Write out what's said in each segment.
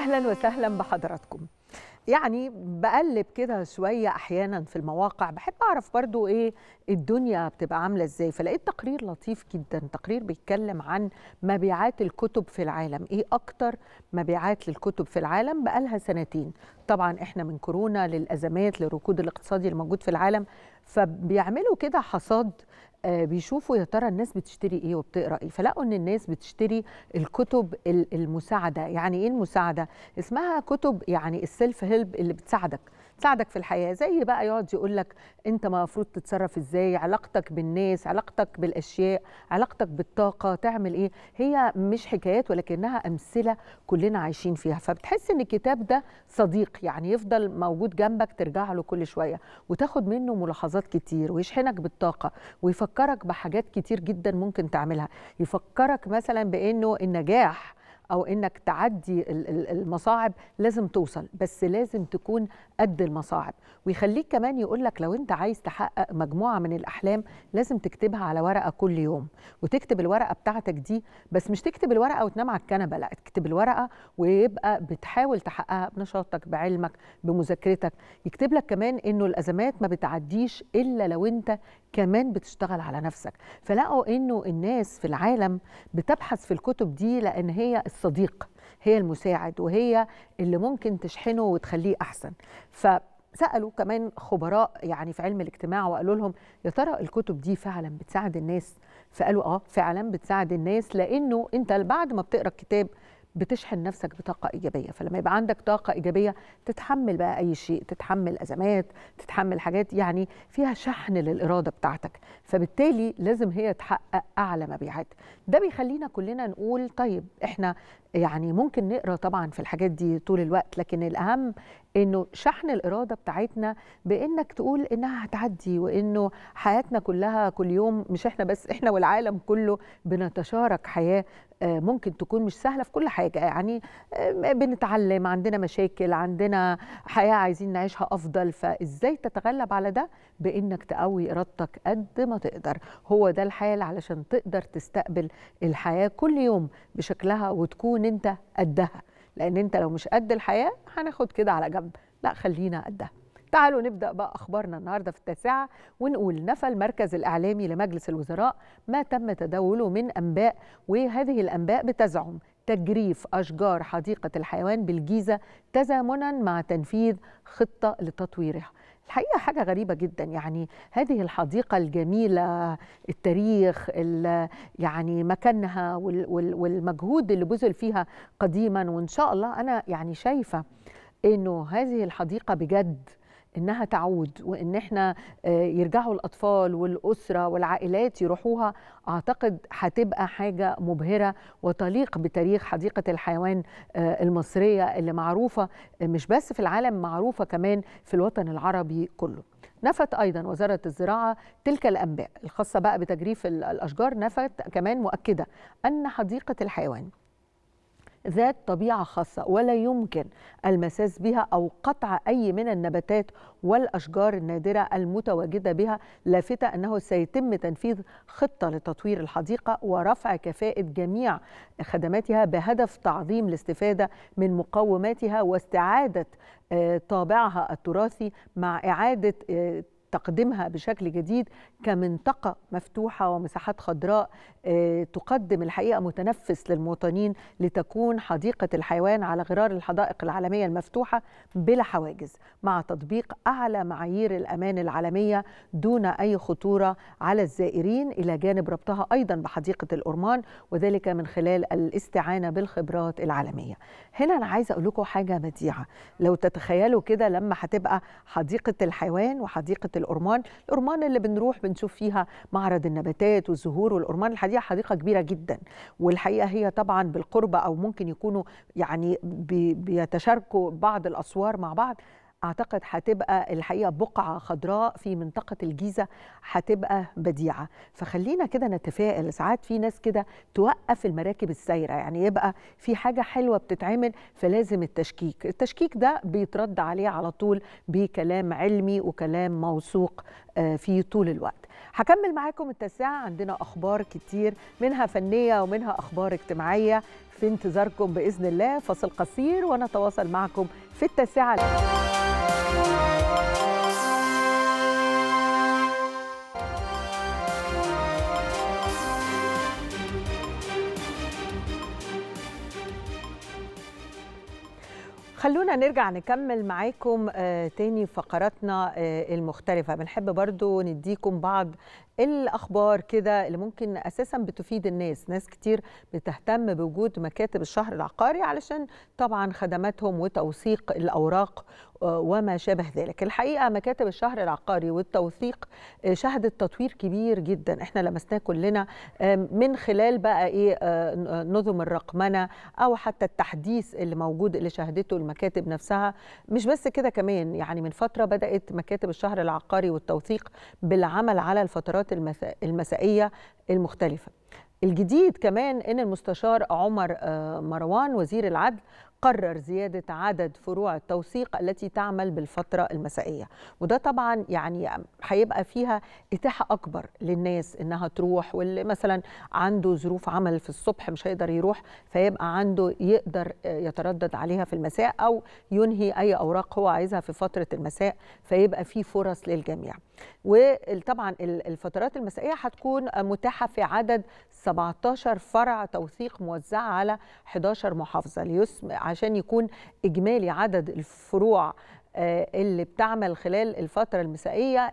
اهلا وسهلا بحضراتكم يعني بقلب كده شويه احيانا في المواقع بحب اعرف برضو ايه الدنيا بتبقى عامله ازاي فلقيت تقرير لطيف جدا تقرير بيتكلم عن مبيعات الكتب في العالم ايه اكتر مبيعات للكتب في العالم بقالها سنتين طبعا احنا من كورونا للازمات للركود الاقتصادي الموجود في العالم فبيعملوا كده حصاد آه، بيشوفوا يا ترى الناس بتشتري ايه وبتقرا ايه فلقوا ان الناس بتشتري الكتب ال- المساعده يعني ايه المساعده اسمها كتب يعني السيلف هيلب اللي بتساعدك تساعدك في الحياه زي بقى يقعد يقول لك انت المفروض تتصرف ازاي علاقتك بالناس علاقتك بالاشياء علاقتك بالطاقه تعمل ايه هي مش حكايات ولكنها امثله كلنا عايشين فيها فبتحس ان الكتاب ده صديق يعني يفضل موجود جنبك ترجع له كل شويه وتاخد منه ملاحظات كتير ويشحنك بالطاقه ويفكرك بحاجات كتير جدا ممكن تعملها يفكرك مثلا بانه النجاح او انك تعدي ال- ال- المصاعب لازم توصل بس لازم تكون قد المصاعب ويخليك كمان يقول لك لو انت عايز تحقق مجموعه من الاحلام لازم تكتبها على ورقه كل يوم وتكتب الورقه بتاعتك دي بس مش تكتب الورقه وتنام على الكنبه لا تكتب الورقه ويبقى بتحاول تحققها بنشاطك بعلمك بمذاكرتك يكتب لك كمان انه الازمات ما بتعديش الا لو انت كمان بتشتغل على نفسك فلقوا انه الناس في العالم بتبحث في الكتب دي لان هي الصديق هي المساعد وهي اللي ممكن تشحنه وتخليه احسن فسالوا كمان خبراء يعني في علم الاجتماع وقالوا لهم يا ترى الكتب دي فعلا بتساعد الناس فقالوا اه فعلا بتساعد الناس لانه انت بعد ما بتقرا الكتاب بتشحن نفسك بطاقة إيجابية فلما يبقى عندك طاقة إيجابية تتحمل بقى أي شيء تتحمل أزمات تتحمل حاجات يعني فيها شحن للإرادة بتاعتك فبالتالي لازم هي تحقق أعلى مبيعات ده بيخلينا كلنا نقول طيب إحنا يعني ممكن نقرا طبعا في الحاجات دي طول الوقت لكن الأهم إنه شحن الإرادة بتاعتنا بإنك تقول إنها هتعدي وإنه حياتنا كلها كل يوم مش إحنا بس إحنا والعالم كله بنتشارك حياة آه، ممكن تكون مش سهله في كل حاجه يعني آه، بنتعلم عندنا مشاكل عندنا حياه عايزين نعيشها افضل فازاي تتغلب على ده بانك تقوي ارادتك قد ما تقدر هو ده الحال علشان تقدر تستقبل الحياه كل يوم بشكلها وتكون انت قدها لان انت لو مش قد الحياه هناخد كده على جنب لا خلينا قدها تعالوا نبدأ بقى أخبارنا النهاردة في التاسعة ونقول نفى المركز الإعلامي لمجلس الوزراء ما تم تداوله من أنباء وهذه الأنباء بتزعم تجريف أشجار حديقة الحيوان بالجيزة تزامنا مع تنفيذ خطة لتطويرها الحقيقة حاجة غريبة جدا يعني هذه الحديقة الجميلة التاريخ ال- يعني مكانها وال- وال- والمجهود اللي بذل فيها قديما وإن شاء الله أنا يعني شايفة إنه هذه الحديقة بجد انها تعود وان احنا آه، يرجعوا الاطفال والاسره والعائلات يروحوها اعتقد هتبقى حاجه مبهره وتليق بتاريخ حديقه الحيوان آه، المصريه اللي معروفه آه، مش بس في العالم معروفه كمان في الوطن العربي كله نفت ايضا وزاره الزراعه تلك الانباء الخاصه بقى بتجريف ال- الاشجار نفت كمان مؤكده ان حديقه الحيوان ذات طبيعة خاصة ولا يمكن المساس بها أو قطع أي من النباتات والأشجار النادرة المتواجدة بها لافتة أنه سيتم تنفيذ خطة لتطوير الحديقة ورفع كفاءة جميع خدماتها بهدف تعظيم الاستفادة من مقوماتها واستعادة آه، طابعها التراثي مع إعادة آه، تقديمها بشكل جديد كمنطقة مفتوحة ومساحات خضراء آه، تقدم الحقيقة متنفس للمواطنين لتكون حديقة الحيوان على غرار الحدائق العالمية المفتوحة بلا حواجز مع تطبيق أعلى معايير الأمان العالمية دون أي خطورة على الزائرين إلى جانب ربطها أيضا بحديقة الأورمان وذلك من خلال الاستعانة بالخبرات العالمية هنا أنا عايزة أقول لكم حاجة بديعة لو تتخيلوا كده لما هتبقى حديقة الحيوان وحديقة الأورمان الأورمان اللي بنروح بنشوف فيها معرض النباتات والزهور والأورمان الحقيقة حديقة كبيرة جدا والحقيقة هي طبعا بالقرب أو ممكن يكونوا يعني بي- بيتشاركوا بعض الأسوار مع بعض اعتقد هتبقى الحقيقه بقعه خضراء في منطقه الجيزه هتبقى بديعه فخلينا كده نتفائل ساعات في ناس كده توقف المراكب السايره يعني يبقى في حاجه حلوه بتتعمل فلازم التشكيك التشكيك ده بيترد عليه على طول بكلام علمي وكلام موثوق آه، فيه طول الوقت هكمل معاكم التاسعة عندنا أخبار كتير منها فنية ومنها أخبار اجتماعية في انتظاركم بإذن الله فصل قصير ونتواصل معكم في التاسعة خلونا نرجع نكمل معاكم آه تاني فقراتنا آه المختلفة بنحب برضو نديكم بعض الاخبار كده اللي ممكن اساسا بتفيد الناس ناس كتير بتهتم بوجود مكاتب الشهر العقاري علشان طبعا خدماتهم وتوثيق الاوراق وما شابه ذلك الحقيقه مكاتب الشهر العقاري والتوثيق شهدت تطوير كبير جدا احنا لمسناه كلنا من خلال بقى ايه نظم الرقمنه او حتى التحديث اللي موجود اللي شهدته المكاتب نفسها مش بس كده كمان يعني من فتره بدات مكاتب الشهر العقاري والتوثيق بالعمل على الفترات المسائيه المختلفه الجديد كمان ان المستشار عمر مروان وزير العدل قرر زيادة عدد فروع التوثيق التي تعمل بالفترة المسائية وده طبعا يعني هيبقى فيها إتاحة أكبر للناس إنها تروح واللي مثلا عنده ظروف عمل في الصبح مش هيقدر يروح فيبقى عنده يقدر يتردد عليها في المساء أو ينهي أي أوراق هو عايزها في فترة المساء فيبقى في فرص للجميع وطبعا الفترات المسائية هتكون متاحة في عدد 17 فرع توثيق موزعة على 11 محافظة ليسم عشان يكون إجمالي عدد الفروع اللي بتعمل خلال الفترة المسائية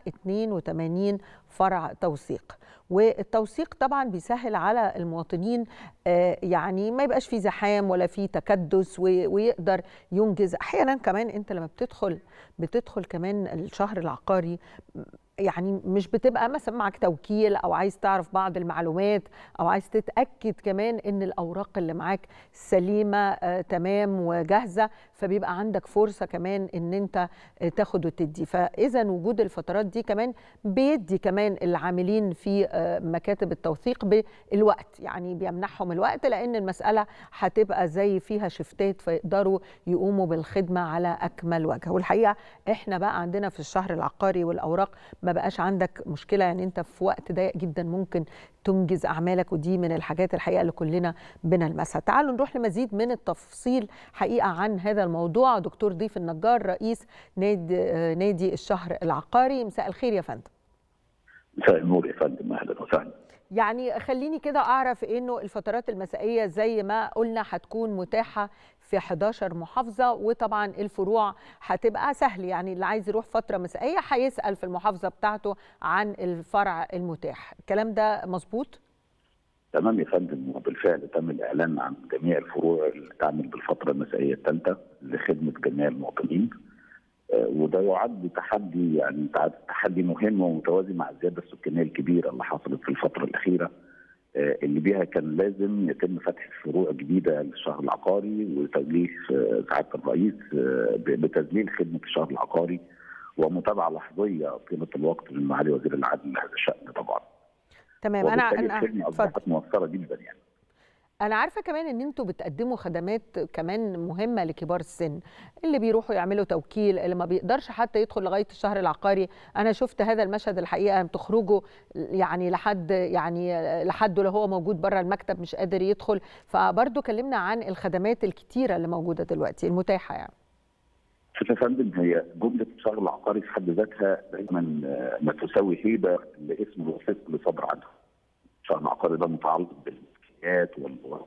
82 فرع توثيق والتوثيق طبعا بيسهل على المواطنين يعني ما يبقاش في زحام ولا في تكدس ويقدر ينجز احيانا كمان انت لما بتدخل بتدخل كمان الشهر العقاري يعني مش بتبقى مثلا معك توكيل او عايز تعرف بعض المعلومات او عايز تتاكد كمان ان الاوراق اللي معاك سليمه آه تمام وجاهزه فبيبقى عندك فرصه كمان ان انت آه تاخد وتدي فاذا وجود الفترات دي كمان بيدي كمان العاملين في آه مكاتب التوثيق بالوقت يعني بيمنحهم الوقت لان المساله هتبقى زي فيها شفتات فيقدروا يقوموا بالخدمه على اكمل وجه والحقيقه احنا بقى عندنا في الشهر العقاري والاوراق ما بقاش عندك مشكله يعني انت في وقت ضيق جدا ممكن تنجز اعمالك ودي من الحاجات الحقيقه اللي كلنا بنلمسها تعالوا نروح لمزيد من التفصيل حقيقه عن هذا الموضوع دكتور ضيف النجار رئيس نادي نادي الشهر العقاري مساء الخير يا فندم مساء النور يا فندم اهلا وسهلا يعني خليني كده اعرف انه الفترات المسائيه زي ما قلنا هتكون متاحه في 11 محافظة وطبعا الفروع هتبقى سهل يعني اللي عايز يروح فترة مسائية هيسأل في المحافظة بتاعته عن الفرع المتاح الكلام ده مظبوط؟ تمام يا فندم وبالفعل تم الإعلان عن جميع الفروع اللي تعمل بالفترة المسائية الثالثة لخدمة جميع المواطنين وده يعد تحدي يعني تحدي مهم ومتوازي مع الزيادة السكانية الكبيرة اللي حصلت في الفترة الأخيرة اللي بيها كان لازم يتم فتح فروع جديده للشهر العقاري وتوجيه سعاده الرئيس بتذليل خدمه الشهر العقاري ومتابعه لحظيه طيله الوقت من معالي وزير العدل لهذا الشان طبعا. تمام انا انا الخدمه اصبحت موفره جدا يعني. انا عارفه كمان ان انتوا بتقدموا خدمات كمان مهمه لكبار السن اللي بيروحوا يعملوا توكيل اللي ما بيقدرش حتى يدخل لغايه الشهر العقاري انا شفت هذا المشهد الحقيقه بتخرجوا يعني لحد يعني لحد لو هو موجود بره المكتب مش قادر يدخل فبرضه كلمنا عن الخدمات الكتيره اللي موجوده دلوقتي المتاحه يعني شوف يا فندم هي جمله الشهر العقاري في حد ذاتها دايما ما تساوي هيبه لاسم الوثيق لصدر عنها. الشهر العقاري ده متعلق بال الحاجات والوقت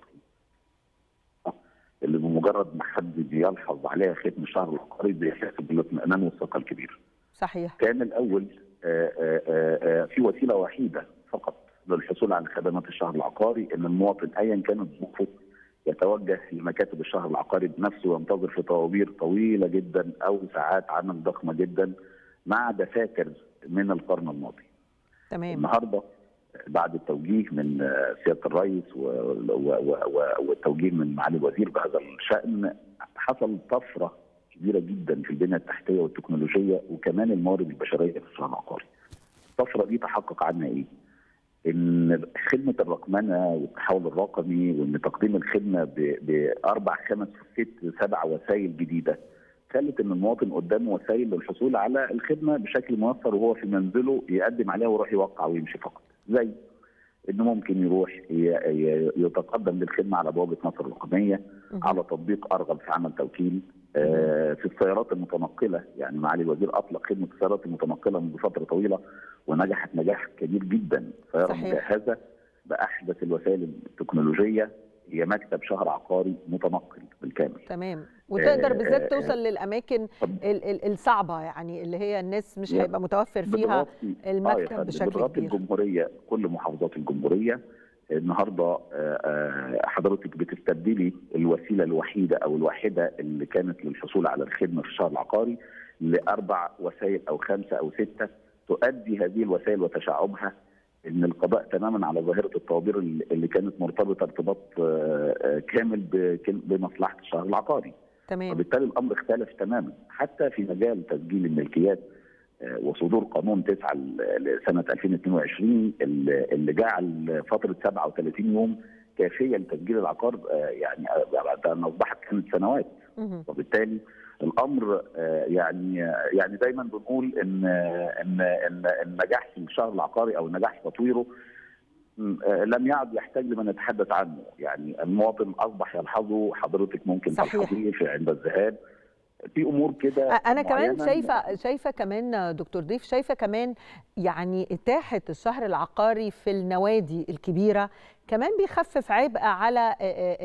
اللي بمجرد ما حد بيلحظ عليها ختم الشهر العقاري بيحس بالاطمئنان والثقه الكبيره. صحيح. كان الاول آآ آآ في وسيله وحيده فقط للحصول على خدمات الشهر العقاري ان المواطن ايا كانت ظروفه يتوجه لمكاتب الشهر العقاري بنفسه وينتظر في طوابير طويله جدا او ساعات عمل ضخمه جدا مع دفاتر من القرن الماضي. تمام. النهارده بعد التوجيه من سياده الرئيس والتوجيه من معالي الوزير بهذا الشان حصل طفره كبيره جدا في البنيه التحتيه والتكنولوجيه وكمان الموارد البشريه في الشهر العقاري. الطفره دي تحقق عنها ايه؟ ان خدمه الرقمنه والتحول الرقمي وان تقديم الخدمه باربع خمس ست سبع وسائل جديده خلت ان المواطن قدامه وسائل للحصول على الخدمه بشكل ميسر وهو في منزله يقدم عليها ويروح يوقع ويمشي فقط زي انه ممكن يروح يتقدم للخدمه على بوابه مصر الرقميه على تطبيق ارغب في عمل توكيل في السيارات المتنقله يعني معالي الوزير اطلق خدمه السيارات المتنقله منذ فتره طويله ونجحت نجاح كبير جدا سياره مجهزه باحدث الوسائل التكنولوجيه هي مكتب شهر عقاري متنقل بالكامل تمام وتقدر بالذات توصل للاماكن الصعبه يعني اللي هي الناس مش هيبقى متوفر فيها المكتب آه بشكل كبير الجمهوريه كل محافظات الجمهوريه النهارده حضرتك بتستبدلي الوسيله الوحيده او الواحده اللي كانت للحصول على الخدمه في الشهر العقاري لاربع وسائل او خمسه او سته تؤدي هذه الوسائل وتشعبها ان القضاء تماما على ظاهره الطوابير اللي كانت مرتبطه ارتباط كامل بمصلحه الشهر العقاري. تمام. وبالتالي الامر اختلف تماما حتى في مجال تسجيل الملكيات وصدور قانون 9 لسنه 2022 اللي جعل فتره 37 يوم كافيه لتسجيل العقار يعني بعد ان اصبحت كانت سنوات وبالتالي الامر يعني يعني دايما بنقول ان ان ان النجاح في الشهر العقاري او النجاح في تطويره لم يعد يحتاج لمن يتحدث عنه يعني المواطن اصبح يلحظه حضرتك ممكن تلحظيه في عند الذهاب في امور كده انا كمان شايفه شايفه كمان دكتور ضيف شايفه كمان يعني اتاحه الشهر العقاري في النوادي الكبيره كمان بيخفف عبء على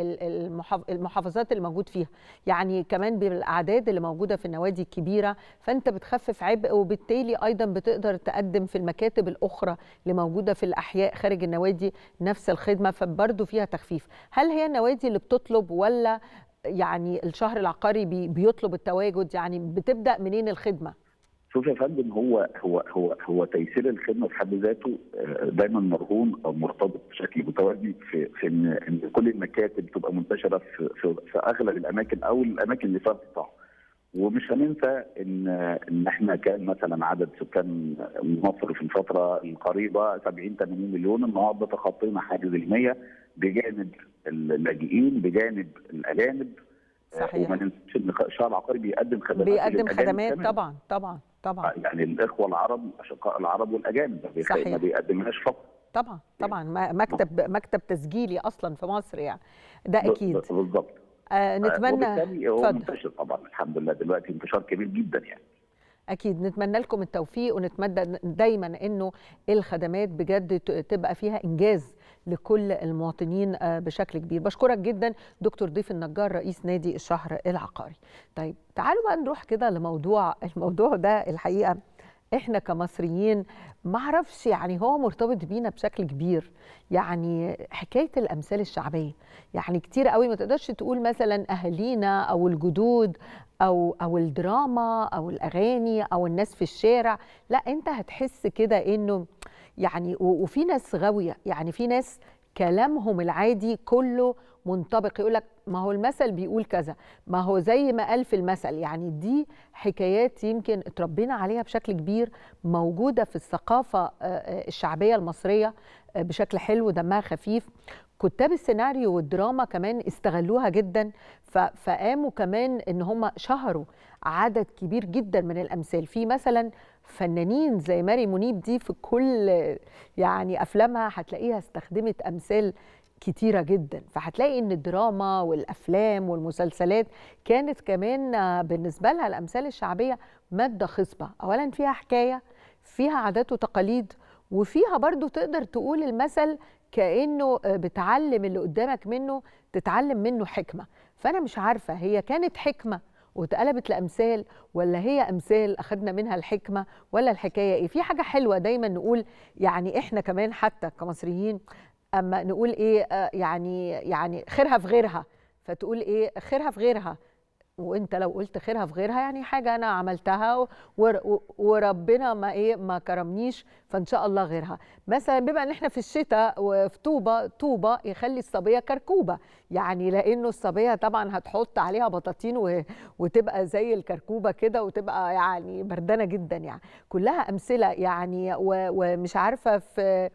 المحافظات اللي موجود فيها يعني كمان بالاعداد اللي موجوده في النوادي الكبيره فانت بتخفف عبء وبالتالي ايضا بتقدر تقدم في المكاتب الاخرى اللي موجوده في الاحياء خارج النوادي نفس الخدمه فبرضه فيها تخفيف هل هي النوادي اللي بتطلب ولا يعني الشهر العقاري بي بيطلب التواجد يعني بتبدا منين الخدمه؟ شوف يا فندم هو هو هو هو تيسير الخدمه في حد ذاته دايما مرهون او مرتبط بشكل متوازي في في ان ان كل المكاتب تبقى منتشره في في, في اغلب الاماكن او الاماكن اللي فيها قطاع. ومش هننسى ان ان احنا كان مثلا عدد سكان مصر في الفتره القريبه 70 80 مليون النهارده تخطينا حاجز ال 100 بجانب اللاجئين بجانب الاجانب صحيح وما ننساش ان الشهر العقاري بيقدم خدمات بيقدم خدمات طبعا طبعا طبعا يعني الاخوه العرب الاشقاء العرب والاجانب ما بيقدمهاش فقط طبعا طبعا مكتب مكتب تسجيلي اصلا في مصر يعني ده اكيد بالظبط آه نتمنى وبالتالي هو منتشر طبعا الحمد لله دلوقتي انتشار كبير جدا يعني اكيد نتمنى لكم التوفيق ونتمنى دايما انه الخدمات بجد تبقى فيها انجاز لكل المواطنين بشكل كبير بشكرك جدا دكتور ضيف النجار رئيس نادي الشهر العقاري طيب تعالوا بقى نروح كده لموضوع الموضوع ده الحقيقه احنا كمصريين ما اعرفش يعني هو مرتبط بينا بشكل كبير يعني حكايه الامثال الشعبيه يعني كتير قوي ما تقدرش تقول مثلا اهالينا او الجدود او او الدراما او الاغاني او الناس في الشارع لا انت هتحس كده انه يعني وفي ناس غاويه يعني في ناس كلامهم العادي كله منطبق يقول لك ما هو المثل بيقول كذا ما هو زي ما قال في المثل يعني دي حكايات يمكن اتربينا عليها بشكل كبير موجوده في الثقافه الشعبيه المصريه بشكل حلو دمها خفيف كتاب السيناريو والدراما كمان استغلوها جدا فقاموا كمان ان هم شهروا عدد كبير جدا من الامثال في مثلا فنانين زي ماري منيب دي في كل يعني افلامها هتلاقيها استخدمت امثال كتيرة جدا فهتلاقي ان الدراما والافلام والمسلسلات كانت كمان بالنسبة لها الامثال الشعبية مادة خصبة اولا فيها حكاية فيها عادات وتقاليد وفيها برضو تقدر تقول المثل كأنه بتعلم اللي قدامك منه تتعلم منه حكمة فأنا مش عارفة هي كانت حكمة واتقلبت لامثال ولا هي امثال اخذنا منها الحكمه ولا الحكايه ايه في حاجه حلوه دايما نقول يعني احنا كمان حتى كمصريين اما نقول ايه آه يعني يعني خيرها في غيرها فتقول ايه خيرها في غيرها وانت لو قلت خيرها في غيرها يعني حاجه انا عملتها وربنا ما ايه ما كرمنيش فان شاء الله غيرها مثلا بما ان احنا في الشتاء وفي طوبه طوبه يخلي الصبيه كركوبه يعني لانه الصبيه طبعا هتحط عليها بطاطين وتبقى زي الكركوبه كده وتبقى يعني بردانه جدا يعني كلها امثله يعني ومش عارفه في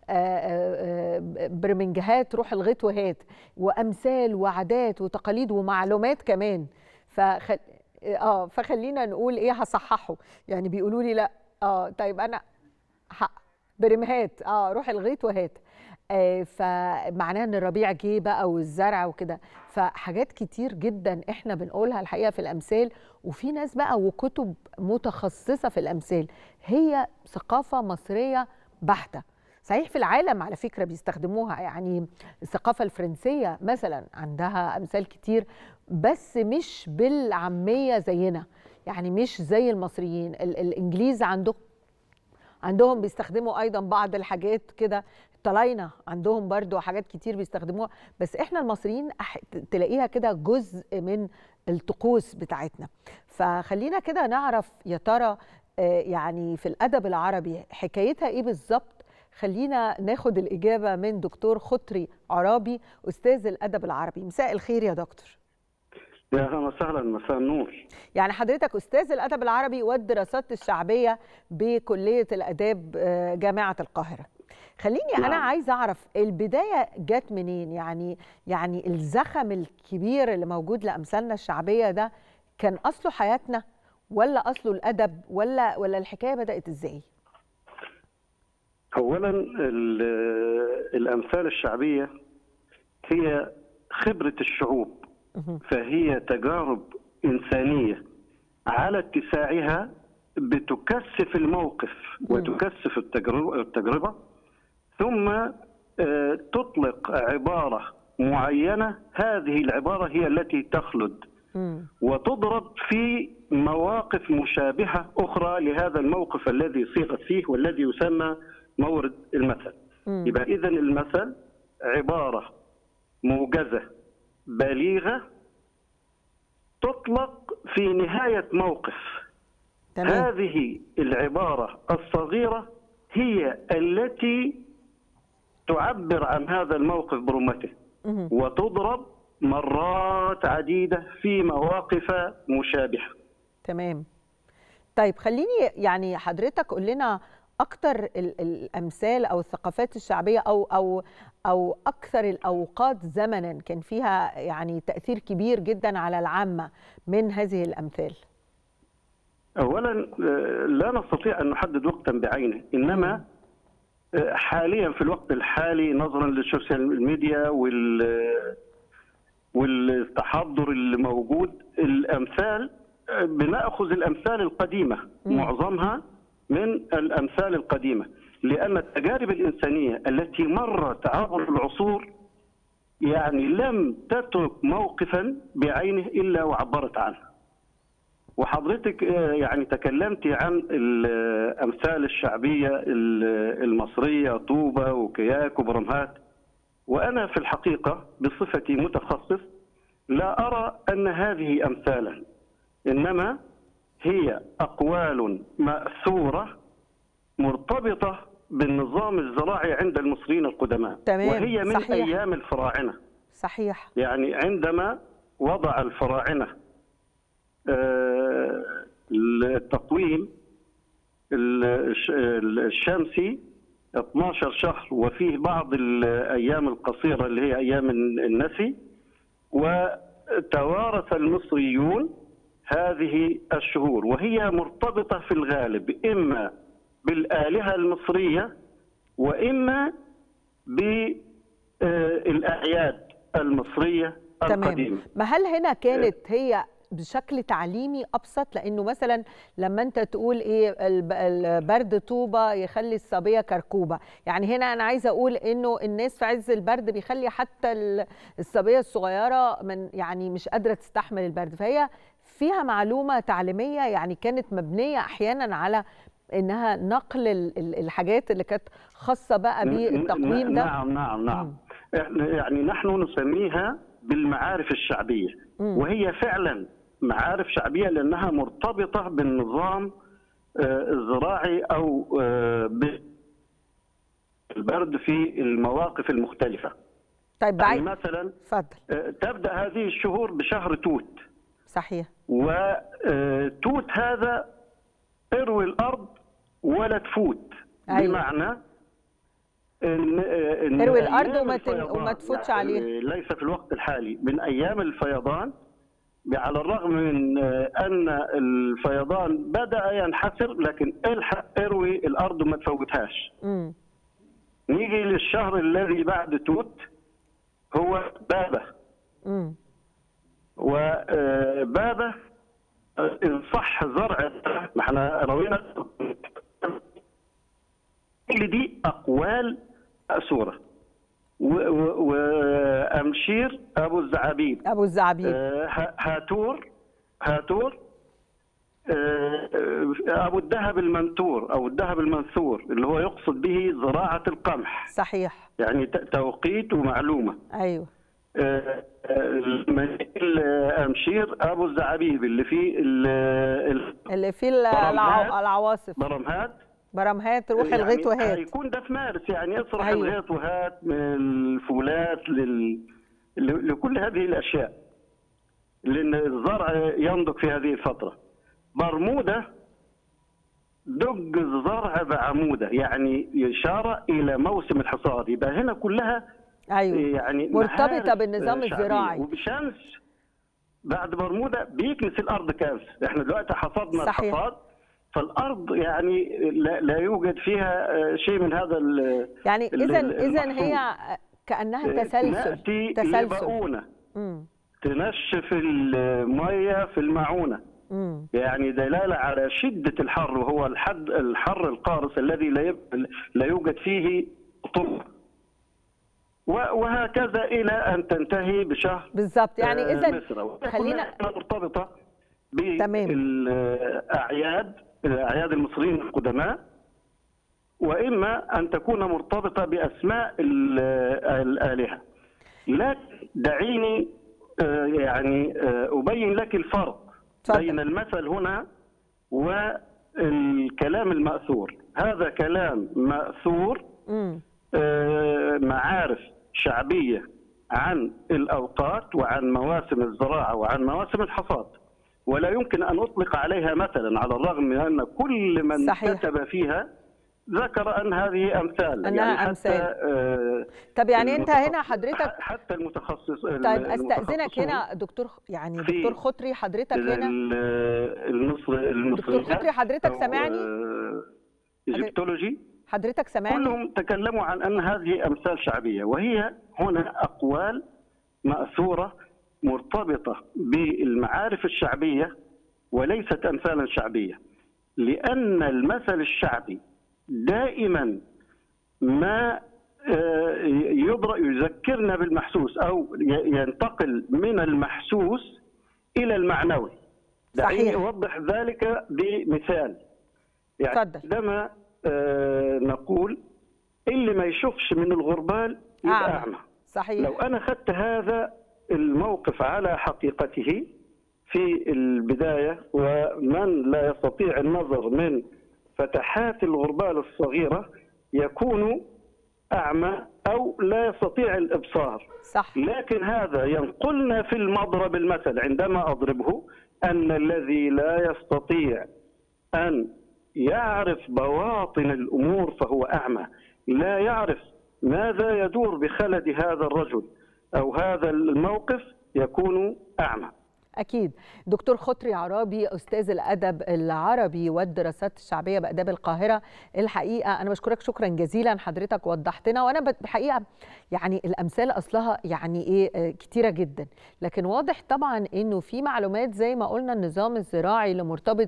برمنجهات روح الغيط وهات وامثال وعادات وتقاليد ومعلومات كمان فخل... اه فخلينا نقول ايه هصححه يعني بيقولوا لي لا اه طيب انا حق برمهات اه روح الغيط وهات آه فمعناها ان الربيع جه بقى والزرع وكده فحاجات كتير جدا احنا بنقولها الحقيقه في الامثال وفي ناس بقى وكتب متخصصه في الامثال هي ثقافه مصريه بحته صحيح في العالم على فكره بيستخدموها يعني الثقافه الفرنسيه مثلا عندها امثال كتير بس مش بالعاميه زينا يعني مش زي المصريين ال الانجليز عندهم عندهم بيستخدموا ايضا بعض الحاجات كده الطلاينه عندهم برضو حاجات كتير بيستخدموها بس احنا المصريين تلاقيها كده جزء من الطقوس بتاعتنا فخلينا كده نعرف يا ترى يعني في الادب العربي حكايتها ايه بالظبط خلينا ناخد الاجابه من دكتور خطري عرابي استاذ الادب العربي مساء الخير يا دكتور يا اهلا وسهلا مساء النور يعني حضرتك استاذ الادب العربي والدراسات الشعبيه بكليه الاداب جامعه القاهره خليني نعم. انا عايزه اعرف البدايه جت منين يعني يعني الزخم الكبير اللي موجود لامثالنا الشعبيه ده كان اصله حياتنا ولا اصله الادب ولا ولا الحكايه بدات ازاي اولا الامثال الشعبيه هي خبره الشعوب فهي تجارب انسانيه على اتساعها بتكثف الموقف وتكثف التجربه التجربه ثم تطلق عباره معينه هذه العباره هي التي تخلد وتضرب في مواقف مشابهه اخرى لهذا الموقف الذي صيغت فيه والذي يسمى مورد المثل يبقى اذا المثل عباره موجزه بليغه تطلق في نهايه موقف تمام. هذه العباره الصغيره هي التي تعبر عن هذا الموقف برمته وتضرب مرات عديده في مواقف مشابهه تمام طيب خليني يعني حضرتك قول لنا اكتر الامثال او الثقافات الشعبيه او او او اكثر الاوقات زمنا كان فيها يعني تاثير كبير جدا على العامه من هذه الامثال اولا لا نستطيع ان نحدد وقتا بعينه انما حاليا في الوقت الحالي نظرا للسوشيال ميديا وال والتحضر اللي موجود الامثال بناخذ الامثال القديمه معظمها من الامثال القديمه لان التجارب الانسانيه التي مرت عبر العصور يعني لم تترك موقفا بعينه الا وعبرت عنه. وحضرتك يعني تكلمت عن الامثال الشعبيه المصريه طوبه وكياك وبرمهات وانا في الحقيقه بصفتي متخصص لا ارى ان هذه امثالا انما هي اقوال ماثوره مرتبطه بالنظام الزراعي عند المصريين القدماء تمام. وهي من صحيح. ايام الفراعنه صحيح يعني عندما وضع الفراعنه التقويم الشمسي 12 شهر وفيه بعض الايام القصيره اللي هي ايام النسي وتوارث المصريون هذه الشهور وهي مرتبطه في الغالب اما بالالهه المصريه واما بالاعياد المصريه القديمه تمام ما هل هنا كانت هي بشكل تعليمي ابسط لانه مثلا لما انت تقول ايه البرد طوبه يخلي الصبيه كركوبه يعني هنا انا عايزه اقول انه الناس في عز البرد بيخلي حتى الصبيه الصغيره من يعني مش قادره تستحمل البرد فهي فيها معلومه تعليميه يعني كانت مبنيه احيانا على انها نقل الحاجات اللي كانت خاصه بقى بالتقويم ده نعم نعم نعم يعني نحن نسميها بالمعارف الشعبيه وهي فعلا معارف شعبيه لانها مرتبطه بالنظام الزراعي او بالبرد في المواقف المختلفه. طيب يعني مثلا اتفضل تبدا هذه الشهور بشهر توت. صحيح. وتوت هذا اروي الارض ولا تفوت أيوة. بمعنى ان ان اروي الارض وما وما تفوتش يعني عليها ليس في الوقت الحالي من ايام الفيضان على الرغم من ان الفيضان بدا ينحسر لكن الحق اروي الارض وما تفوتهاش. امم نيجي للشهر الذي بعد توت هو بابه امم وبابه ان صح زرع ما احنا روينا كل دي اقوال مأسوره و- و- وامشير ابو الزعابيب ابو الزعبيب آه، ه- هاتور هاتور آه، آه، ابو الذهب المنثور او الذهب المنثور اللي هو يقصد به زراعه القمح صحيح يعني ت- توقيت ومعلومه ايوه آه، آه، ال- امشير ابو الزعابيب اللي فيه ال- ال- اللي فيه ال- برمهات. الع- العواصف برمهات برمهات روح الغيط يعني وهات هيكون ده في مارس يعني اطرح أيوة. الغيط وهات من الفولات لل... ل- لكل هذه الاشياء لان الزرع ينضج في هذه الفتره برموده دج الزرع بعموده يعني إشارة إلى موسم الحصاد يبقى هنا كلها ايوه يعني مرتبطة محارس بالنظام شعبية. الزراعي. وبشمس بعد برمودا بيكنس الارض كنس احنا دلوقتي حصدنا صحيح. الحصاد فالارض يعني لا, لا يوجد فيها آه، شيء من هذا ال- يعني ال- اذا ال- اذا المحصول. هي كانها آه، تسلسل نأتي تسلسل لبؤونة امم تنشف المية في المعونة امم يعني دلالة على شدة الحر وهو الحد الحر القارس الذي لا يب- لا يوجد فيه طب وهكذا إلى أن تنتهي بشهر بالظبط يعني آه، اذا مصر خلينا كلها مرتبطة تمام. بالأعياد أعياد المصريين القدماء وإما أن تكون مرتبطة بأسماء ال- الآلهة لكن دعيني آه، يعني آه، أبين لك الفرق تفضل. بين المثل هنا والكلام المأثور هذا كلام مأثور امم آه، معارف شعبية عن الأوقات وعن مواسم الزراعة وعن مواسم الحصاد ولا يمكن أن أطلق عليها مثلا على الرغم من أن كل من صحيح. كتب فيها ذكر أن هذه أمثال أنها يعني حتى أمثال. آه، طب يعني انت المتخصص- هنا حضرتك حتى المتخصص طيب استاذنك هنا دكتور يعني في دكتور خطري حضرتك هنا المصر المصريات خطري حضرتك أو، سامعني؟ آه، ايجيبتولوجي حضرتك سامعني كلهم تكلموا عن ان هذه امثال شعبيه وهي هنا اقوال ماثوره مرتبطه بالمعارف الشعبيه وليست امثالا شعبيه لان المثل الشعبي دائما ما آه، يضرأ يذكرنا بالمحسوس او ي- ينتقل من المحسوس الى المعنوي دعيني صحيح. اوضح ذلك بمثال يعني اتفضل. عندما آه، نقول اللي ما يشوفش من الغربال يبقى أعمى. اعمى صحيح لو انا خدت هذا الموقف على حقيقته في البدايه ومن لا يستطيع النظر من فتحات الغربال الصغيره يكون اعمى او لا يستطيع الابصار صح لكن هذا ينقلنا في المضرب المثل عندما اضربه ان الذي لا يستطيع ان يعرف بواطن الامور فهو اعمى لا يعرف ماذا يدور بخلد هذا الرجل او هذا الموقف يكون اعمى أكيد دكتور خطري عرابي أستاذ الأدب العربي والدراسات الشعبية بأداب القاهرة الحقيقة أنا بشكرك شكرا جزيلا حضرتك وضحتنا وأنا بحقيقة يعني الأمثال أصلها يعني إيه آه، كتيرة جدا لكن واضح طبعا إنه في معلومات زي ما قلنا النظام الزراعي اللي مرتبط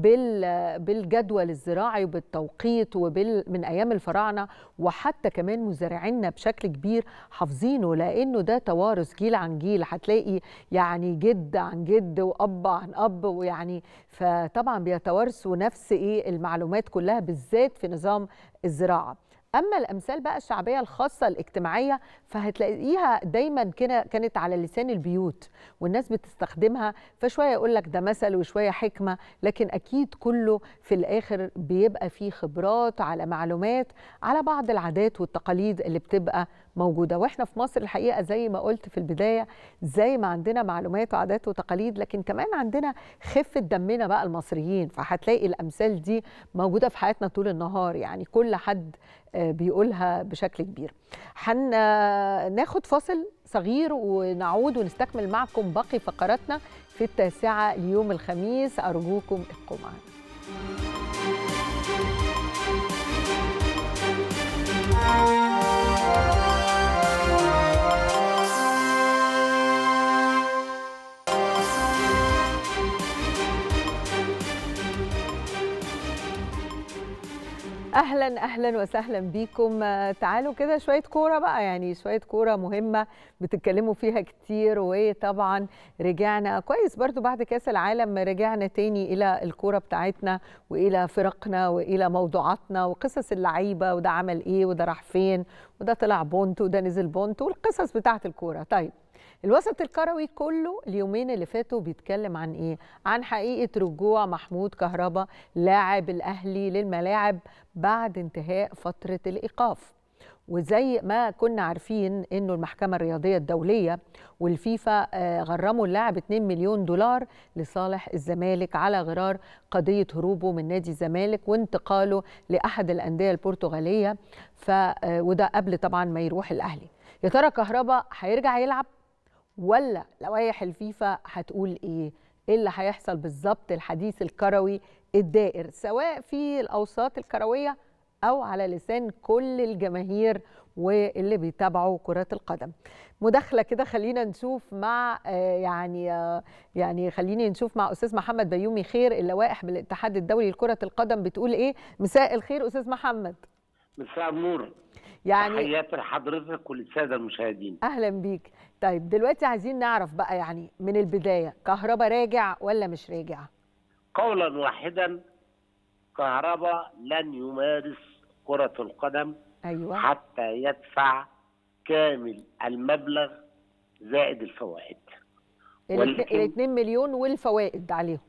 بال بالجدول الزراعي وبالتوقيت وبال من أيام الفراعنة وحتى كمان مزارعينا بشكل كبير حافظينه لأنه ده توارث جيل عن جيل هتلاقي يعني جد عن جد واب عن اب ويعني فطبعا بيتوارثوا نفس ايه المعلومات كلها بالذات في نظام الزراعه اما الامثال بقى الشعبيه الخاصه الاجتماعيه فهتلاقيها دايما كده كانت على لسان البيوت والناس بتستخدمها فشويه يقول لك ده مثل وشويه حكمه لكن اكيد كله في الاخر بيبقى فيه خبرات على معلومات على بعض العادات والتقاليد اللي بتبقى موجوده واحنا في مصر الحقيقه زي ما قلت في البدايه زي ما عندنا معلومات وعادات وتقاليد لكن كمان عندنا خفه دمنا بقى المصريين فهتلاقي الامثال دي موجوده في حياتنا طول النهار يعني كل حد بيقولها بشكل كبير هناخد فاصل صغير ونعود ونستكمل معكم باقي فقراتنا في التاسعة ليوم الخميس أرجوكم ابقوا معنا اهلا اهلا وسهلا بيكم تعالوا كده شويه كوره بقى يعني شويه كوره مهمه بتتكلموا فيها كتير وطبعا رجعنا كويس برضو بعد كاس العالم رجعنا تاني الى الكوره بتاعتنا والى فرقنا والى موضوعاتنا وقصص اللعيبه وده عمل ايه وده راح فين وده طلع بونت وده نزل بونت والقصص بتاعت الكوره طيب الوسط الكروي كله اليومين اللي فاتوا بيتكلم عن ايه عن حقيقه رجوع محمود كهربا لاعب الاهلي للملاعب بعد انتهاء فتره الايقاف وزي ما كنا عارفين انه المحكمه الرياضيه الدوليه والفيفا غرموا اللاعب 2 مليون دولار لصالح الزمالك على غرار قضيه هروبه من نادي الزمالك وانتقاله لاحد الانديه البرتغاليه ف وده قبل طبعا ما يروح الاهلي يا ترى كهربا هيرجع يلعب ولا لوائح الفيفا هتقول ايه ايه اللي هيحصل بالظبط الحديث الكروي الدائر سواء في الاوساط الكرويه او على لسان كل الجماهير واللي بيتابعوا كرة القدم مداخلة كده خلينا نشوف مع يعني يعني خليني نشوف مع أستاذ محمد بيومي خير اللوائح بالاتحاد الدولي لكرة القدم بتقول إيه مساء الخير أستاذ محمد مساء النور يعني تحياتي لحضرتك وللساده المشاهدين اهلا بيك طيب دلوقتي عايزين نعرف بقى يعني من البدايه كهربا راجع ولا مش راجع قولا واحدا كهربا لن يمارس كره القدم ايوه حتى يدفع كامل المبلغ زائد الفوائد ال 2 مليون والفوائد عليهم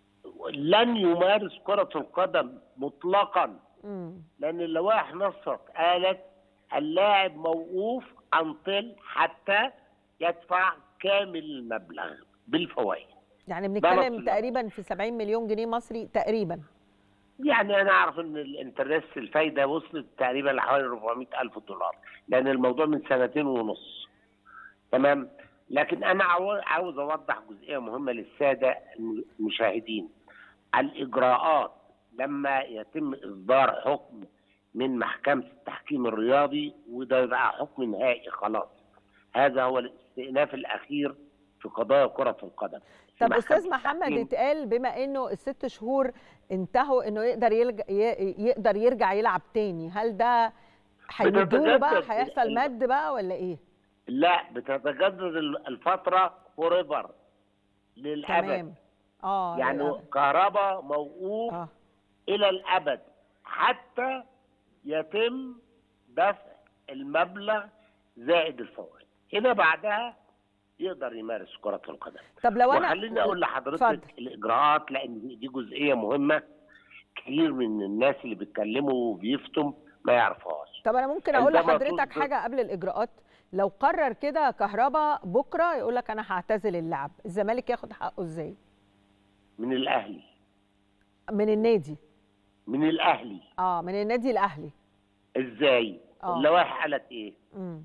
لن يمارس كره القدم مطلقا مم. لان اللوائح نصت قالت اللاعب موقوف عن طل حتى يدفع كامل المبلغ بالفوائد يعني ده بنتكلم مطلوب. تقريبا في 70 مليون جنيه مصري تقريبا يعني انا اعرف ان الانترست الفايده وصلت تقريبا لحوالي 400 الف دولار لان الموضوع من سنتين ونص تمام لكن انا عاو- عاوز اوضح جزئيه مهمه للساده المشاهدين الاجراءات لما يتم اصدار حكم من محكمه التحكيم الرياضي وده بقى حكم نهائي خلاص هذا هو الاستئناف الاخير في قضايا كره القدم في طب استاذ محكمة محمد التحكيم. اتقال بما انه الست شهور انتهوا انه يقدر يلج... ي- يقدر يرجع يلعب تاني هل ده هيمدوله بقى بتتجدد هيحصل ال- مد بقى ولا ايه لا بتتجدد ال- الفتره فوريفر للابد تمام اه يعني للأبد. كهرباء موقوف اه الى الابد حتى يتم دفع المبلغ زائد الفوائد هنا بعدها يقدر يمارس كرة القدم طب لو انا وخليني اقول لحضرتك اتفضل. الاجراءات لان دي- دي جزئيه مهمه كتير من الناس اللي بيتكلموا وبيفتم ما يعرفوهاش طب انا ممكن اقول عندما لحضرتك تصدر- حاجه قبل الاجراءات لو قرر كده كهربا بكره يقول لك انا هعتزل اللعب الزمالك ياخد حقه ازاي من الاهلي من النادي من الاهلي اه من النادي الاهلي ازاي آه. اللوائح قالت ايه امم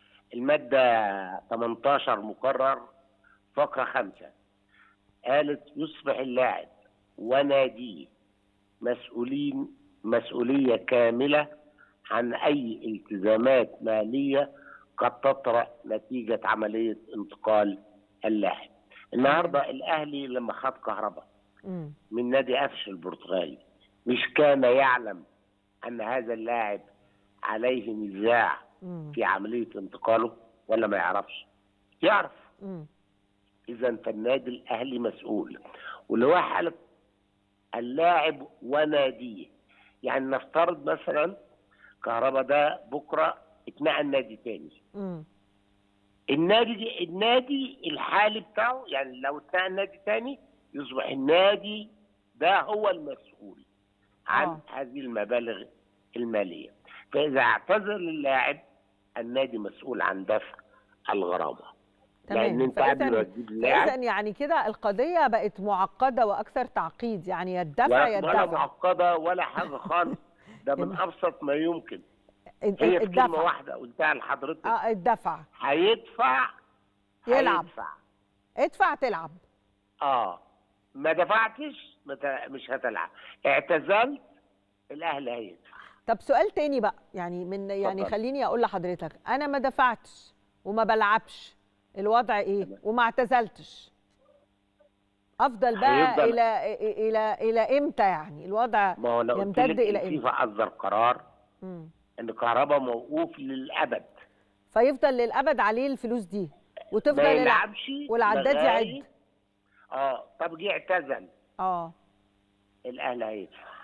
المادة 18 مقرر فقرة خمسة قالت يصبح اللاعب وناديه مسؤولين مسؤولية كاملة عن أي التزامات مالية قد تطرأ نتيجة عملية انتقال اللاعب النهاردة الأهلي لما خد كهرباء امم من نادي قفش البرتغالي مش كان يعلم أن هذا اللاعب عليه نزاع امم في عمليه انتقاله ولا ما يعرفش؟ يعرف امم اذا فالنادي الاهلي مسؤول ولو حاله اللاعب وناديه يعني نفترض مثلا كهربا ده بكره اتنقل نادي تاني امم النادي دي النادي الحالي بتاعه يعني لو اتنقل نادي تاني يصبح النادي ده هو المسؤول عن آه. هذه المبالغ الماليه فاذا اعتذر اللاعب النادي مسؤول عن دفع الغرامه لان تمام انت قبل ما فإذا تجيب فإذا لاعب يعني كده القضية بقت معقدة وأكثر تعقيد يعني يا الدفع يا ولا ولا الدفع معقده ولا حاجه خالص ده من ال- ابسط ما يمكن ال- هي في كلمه الدفع واحده قلتها لحضرتك اه الدفع هيدفع يلعب. هيدفع ادفع تلعب اه ما دفعتش ما ت- مش هتلعب اعتزلت الاهلي هيدفع طب سؤال تاني بقى يعني من يعني اتفضل. خليني اقول لحضرتك انا ما دفعتش وما بلعبش الوضع ايه وما اعتزلتش افضل بقى هيفضل- الى الى الى امتى يعني الوضع ما هو انا قلت يمتد لك الى امتى الفيفا اصدر قرار مم. ان كهربا موقوف للابد فيفضل للابد عليه الفلوس دي وتفضل ما الع- يلعبش والعداد لغاية- يعد اه طب جه اعتزل اه الاهلي هيدفع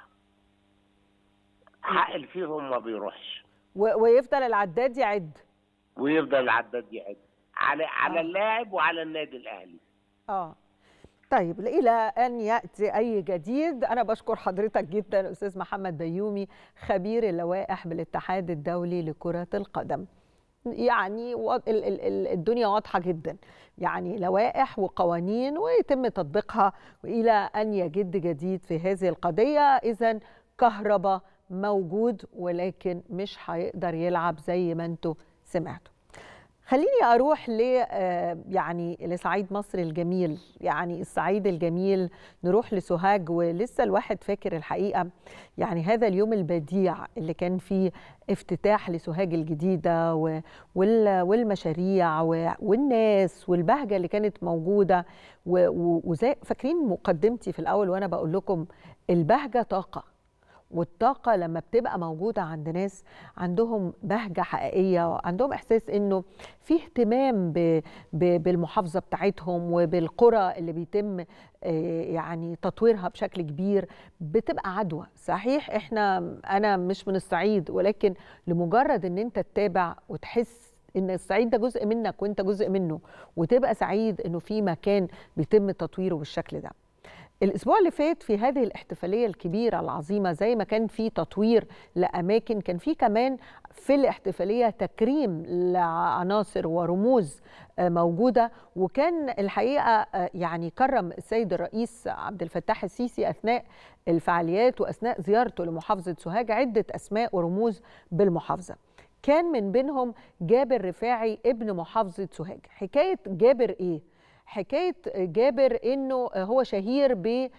حق الفيفا ما بيروحش و- ويفضل العداد يعد ويفضل العداد يعد على على آه. اللاعب وعلى النادي الاهلي اه طيب الى ان ياتي اي جديد انا بشكر حضرتك جدا استاذ محمد بيومي خبير اللوائح بالاتحاد الدولي لكره القدم يعني و- ال- ال- ال- الدنيا واضحه جدا يعني لوائح وقوانين ويتم تطبيقها والى ان يجد جديد في هذه القضيه اذا كهرباء موجود ولكن مش هيقدر يلعب زي ما انتم سمعتوا خليني اروح ل آه، يعني لصعيد مصر الجميل يعني الصعيد الجميل نروح لسوهاج ولسه الواحد فاكر الحقيقه يعني هذا اليوم البديع اللي كان فيه افتتاح لسوهاج الجديده و- وال- والمشاريع و- والناس والبهجه اللي كانت موجوده و- و- وزي فاكرين مقدمتي في الاول وانا بقول لكم البهجه طاقه والطاقة لما بتبقى موجودة عند ناس عندهم بهجة حقيقية عندهم إحساس إنه في اهتمام ب- ب- بالمحافظة بتاعتهم وبالقرى اللي بيتم آه، يعني تطويرها بشكل كبير بتبقى عدوى صحيح إحنا أنا مش من الصعيد ولكن لمجرد إن أنت تتابع وتحس ان الصعيد ده جزء منك وانت جزء منه وتبقى سعيد انه في مكان بيتم تطويره بالشكل ده الاسبوع اللي فات في هذه الاحتفاليه الكبيره العظيمه زي ما كان في تطوير لاماكن كان في كمان في الاحتفاليه تكريم لعناصر ورموز آه، موجوده وكان الحقيقه آه، يعني كرم السيد الرئيس عبد الفتاح السيسي اثناء الفعاليات واثناء زيارته لمحافظه سوهاج عده اسماء ورموز بالمحافظه كان من بينهم جابر رفاعي ابن محافظه سوهاج حكايه جابر ايه حكايه جابر انه هو شهير ب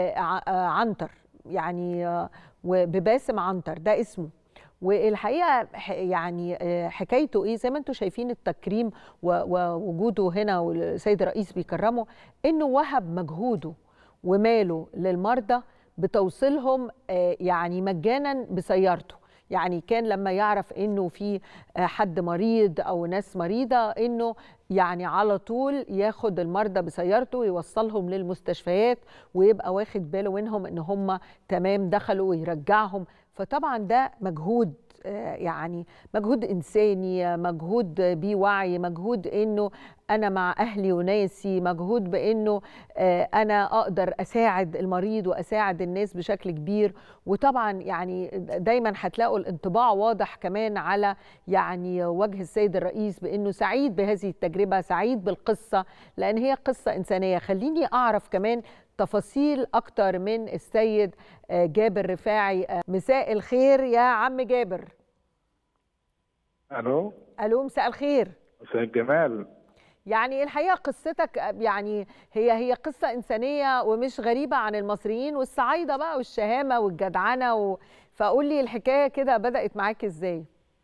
عنتر يعني آه، وبباسم عنتر ده اسمه والحقيقه ح- يعني آه، حكايته ايه زي ما انتم شايفين التكريم و- ووجوده هنا والسيد الرئيس بيكرمه انه وهب مجهوده وماله للمرضى بتوصيلهم آه، يعني مجانا بسيارته يعني كان لما يعرف انه في آه، حد مريض او ناس مريضه انه يعني على طول ياخد المرضى بسيارته ويوصلهم للمستشفيات ويبقى واخد باله منهم ان هم تمام دخلوا ويرجعهم فطبعا ده مجهود آه، يعني مجهود انساني مجهود بوعي مجهود انه انا مع اهلي وناسي مجهود بانه آه، انا اقدر اساعد المريض واساعد الناس بشكل كبير وطبعا يعني دايما هتلاقوا الانطباع واضح كمان على يعني وجه السيد الرئيس بانه سعيد بهذه التجربه سعيد بالقصه لان هي قصه انسانيه خليني اعرف كمان تفاصيل اكتر من السيد آه، جابر رفاعي آه، مساء الخير يا عم جابر الو الو مساء الخير استاذ جمال يعني الحقيقه قصتك يعني هي هي قصه انسانيه ومش غريبه عن المصريين والصعايده بقى والشهامه والجدعنه و... فقول لي الحكايه كده بدات معاك ازاي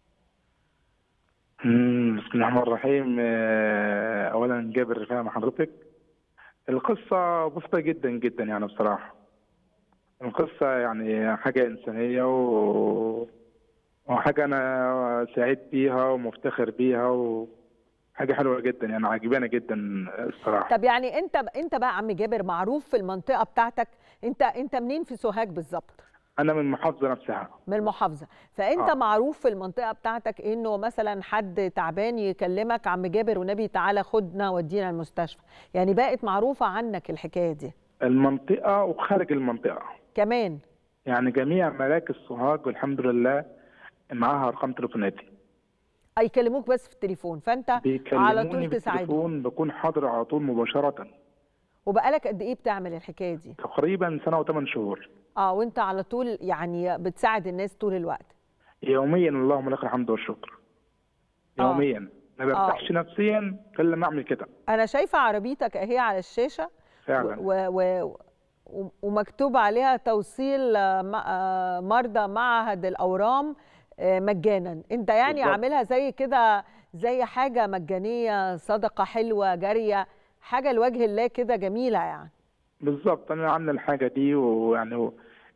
مم، بسم الله الرحمن الرحيم آه، اولا جابر رفاعي مع حضرتك القصه بسيطه جدا جدا يعني بصراحه القصه يعني حاجه انسانيه و... وحاجه انا سعيد بيها ومفتخر بيها وحاجه حلوه جدا يعني عجبانه جدا الصراحه طب يعني انت انت بقى عم جابر معروف في المنطقه بتاعتك انت انت منين في سوهاج بالظبط انا من المحافظه نفسها من المحافظه فانت آه. معروف في المنطقه بتاعتك انه مثلا حد تعبان يكلمك عم جابر ونبي تعالى خدنا ودينا المستشفى يعني بقت معروفه عنك الحكايه دي المنطقه وخارج المنطقه كمان يعني جميع مراكز سوهاج والحمد لله معاها ارقام تليفوناتي آه، يكلموك بس في التليفون فانت على بيكلموني طول تساعدهم بالتليفون بكون حاضر على طول مباشره وبقالك قد ايه بتعمل الحكايه دي تقريبا سنه وثمان شهور اه وانت على طول يعني بتساعد الناس طول الوقت يوميا اللهم لك الحمد والشكر آه. يوميا ما برتاحش نفسيا الا لما اعمل كده انا شايفه عربيتك اهي على الشاشه فعلا و و و ومكتوب عليها توصيل آه، م- آه، مرضى معهد الاورام آه، مجانا انت يعني بالظبط. عاملها زي كده زي حاجه مجانيه صدقه حلوه جاريه حاجه لوجه الله كده جميله يعني بالظبط انا عامل الحاجه دي ويعني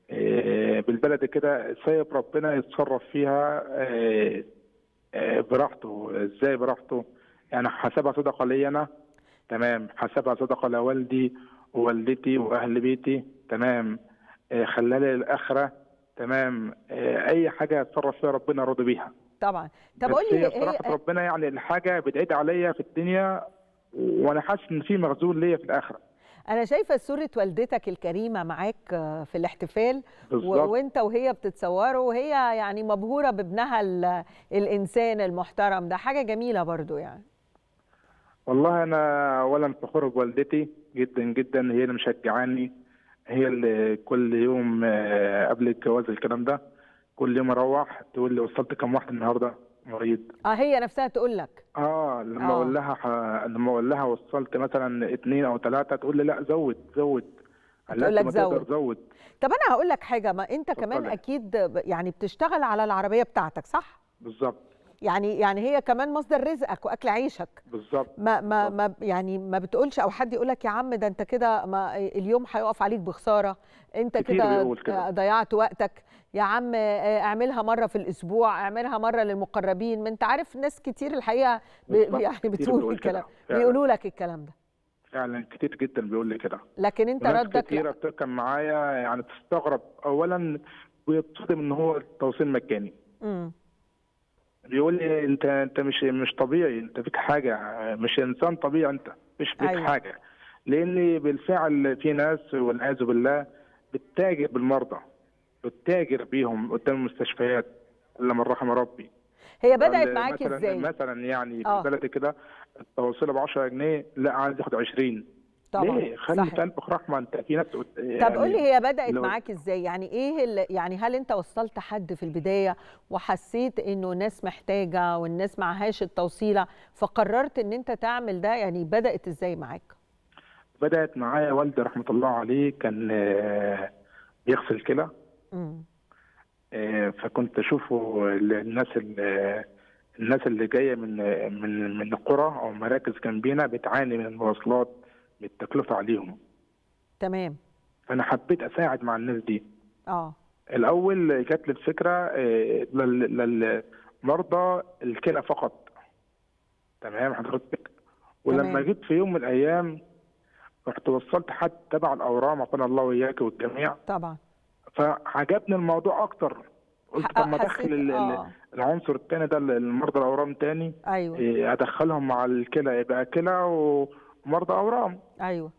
آه، بالبلد كده سايب ربنا يتصرف فيها آه، آه، براحته ازاي براحته يعني حسبها صدقه لي انا تمام حسبها صدقه لوالدي ووالدتي واهل بيتي تمام آه، خلالي للاخره تمام آه، اي حاجه يتصرف فيها ربنا راضي بيها طبعا طب بس قول لي هي هي صراحه ربنا يعني الحاجه بتعيد عليا في الدنيا وانا حاسس ان في مخزون ليا في الاخره انا شايفه صوره والدتك الكريمه معاك آه، في الاحتفال و- بالظبط وانت وهي بتتصوروا وهي يعني مبهوره بابنها ال- الانسان المحترم ده حاجه جميله برضو يعني والله انا اولا فخور بوالدتي جدا جدا هي اللي مشجعاني هي اللي كل يوم آه، قبل الجواز الكلام ده كل يوم اروح تقول لي وصلت كم واحد النهارده مريض اه هي نفسها تقول لك اه لما آه. اقول لها ح... لما اقول لها وصلت مثلا اثنين او ثلاثه تقول لي لا زود زود على تقول قد لك ما تقدر زود. زود طب انا هقول لك حاجه ما انت كمان اتفضلي. اكيد ب- يعني بتشتغل على العربيه بتاعتك صح بالظبط يعني يعني هي كمان مصدر رزقك واكل عيشك بالظبط ما ما ما يعني ما بتقولش او حد يقول لك يا عم ده انت كده ما اليوم هيقف عليك بخساره انت كتير كده بيقول كده. ضيعت وقتك يا عم آه، اعملها مره في الاسبوع اعملها مره للمقربين ما انت عارف ناس كتير الحقيقه ب- بالظبط. يعني كتير بتقول بيقول كده. الكلام فعلا. بيقولوا لك الكلام ده فعلا كتير جدا بيقول لي كده لكن انت وناس ردك كتيرة لا. بتركب معايا يعني تستغرب اولا بيتصدم ان هو التوصيل مجاني مم. بيقول لي انت انت مش مش طبيعي انت فيك حاجه مش انسان طبيعي انت مش فيك أيوة. أيوة. حاجه لان بالفعل في ناس والعياذ بالله بتتاجر بالمرضى بتتاجر بيهم قدام المستشفيات الا من رحم ربي هي بدات قال معاك مثلا ازاي مثلا يعني آه. بالبلدي كده التوصيله ب 10 جنيه لا عايز ياخد 20 طبعا ليه خلي صحيح. في قلبك رحمه انت في ناس قد- طب يعني قول لي هي بدأت لو- معاك ازاي؟ يعني ايه اللي يعني هل انت وصلت حد في البداية وحسيت انه ناس محتاجة والناس معهاش التوصيلة فقررت ان انت تعمل ده يعني بدأت ازاي معاك؟ بدات معايا والدي رحمه الله عليه كان آه، بيغسل كلى امم آه، فكنت اشوفه ال- الناس ال- الناس اللي جايه من من من القرى او مراكز جنبينا بتعاني من المواصلات من التكلفه عليهم تمام فانا حبيت اساعد مع الناس دي اه الاول جات لي الفكره آه، لل- للمرضى الكلى فقط تمام حضرتك ولما تمام. جيت في يوم من الايام رحت وصلت حد تبع الاورام عافانا الله واياك والجميع طبعا فعجبني الموضوع اكتر قلت طب ما حسيت- ادخل ال- ال- آه. العنصر الثاني ده المرضى الاورام تاني ايوه إيه، ادخلهم مع الكلى يبقى كلى ومرضى اورام ايوه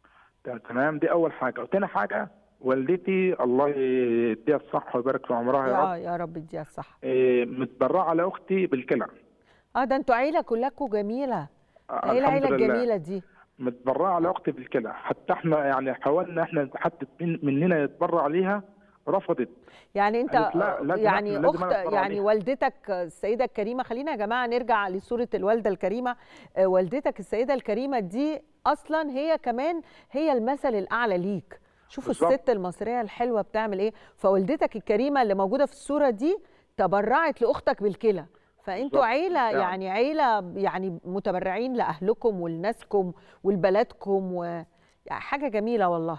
تمام دي اول حاجه وتاني حاجه والدتي الله يديها الصحه ويبارك في عمرها يا يا رب يا رب اديها الصحة إيه، متبرعه لاختي بالكلى اه ده انتوا عيلة كلكم جميلة آه، ايه العيلة الحمد لله. الجميلة دي؟ متبرعه لاختي بالكلى حتى احنا يعني حاولنا احنا حد من- مننا يتبرع ليها رفضت يعني انت قالت لا، لازم يعني أنا- لازم اخت أنا أتفرج يعني عليها. والدتك السيده الكريمه خلينا يا جماعه نرجع لصوره الوالده الكريمه آه، والدتك السيده الكريمه دي اصلا هي كمان هي المثل الاعلى ليك شوفوا بالظبط. الست المصريه الحلوه بتعمل ايه فوالدتك الكريمه اللي موجوده في الصوره دي تبرعت لاختك بالكلى فانتوا بالظبط. عيله يعني. يعني عيله يعني متبرعين لاهلكم ولناسكم ولبلدكم و يعني حاجه جميله والله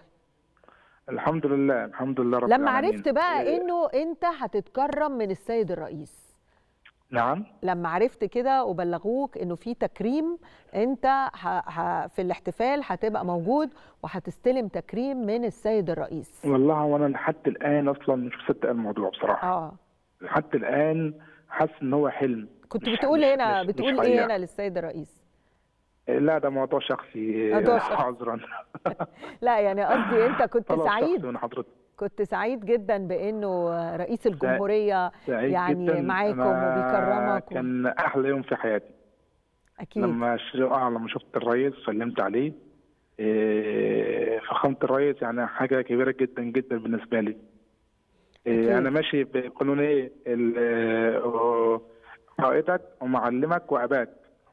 الحمد لله الحمد لله رب لما العالمين. عرفت بقى إيه، انه انت هتتكرم من السيد الرئيس نعم لما عرفت كده وبلغوك انه في تكريم انت ه... ه... في الاحتفال هتبقى موجود وهتستلم تكريم من السيد الرئيس والله وانا لحد الان اصلا مش مصدق الموضوع بصراحه اه لحد الان حاسس ان هو حلم كنت مش- بتقول مش- هنا مش- مش بتقول حقيقة. ايه هنا للسيد الرئيس لا ده موضوع شخصي موضوع شخصي. عذرا لا يعني قصدي انت كنت خلاص سعيد شخصي من حضرتك كنت سعيد جدا بانه رئيس الجمهوريه سعيد يعني جدا معاكم أنا وبيكرمك و- كان احلى يوم في حياتي اكيد لما ش... آه لما شفت الرئيس سلمت عليه إيه فخامة الرئيس يعني حاجة كبيرة جدا جدا بالنسبة لي أكيد. إيه أنا ماشي بقانون إيه ال- آه، قائدك ومعلمك وأباك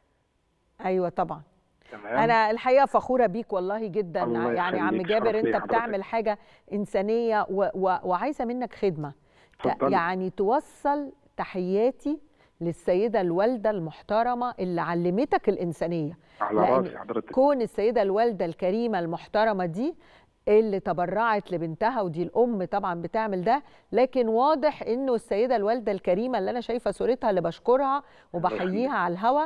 ايوه طبعا تمام انا الحقيقه فخوره بيك والله جدا الله يعني عم يخليك، جابر شرف انت لي حضرتك. بتعمل حاجه انسانيه و و وعايزه منك خدمه ت- اتفضلي. يعني توصل تحياتي للسيده الوالده المحترمه اللي علمتك الانسانيه على لأن راسي حضرتك كون السيده الوالده الكريمه المحترمه دي اللي تبرعت لبنتها ودي الام طبعا بتعمل ده لكن واضح انه السيده الوالده الكريمه اللي انا شايفه صورتها اللي بشكرها وبحييها على الهوا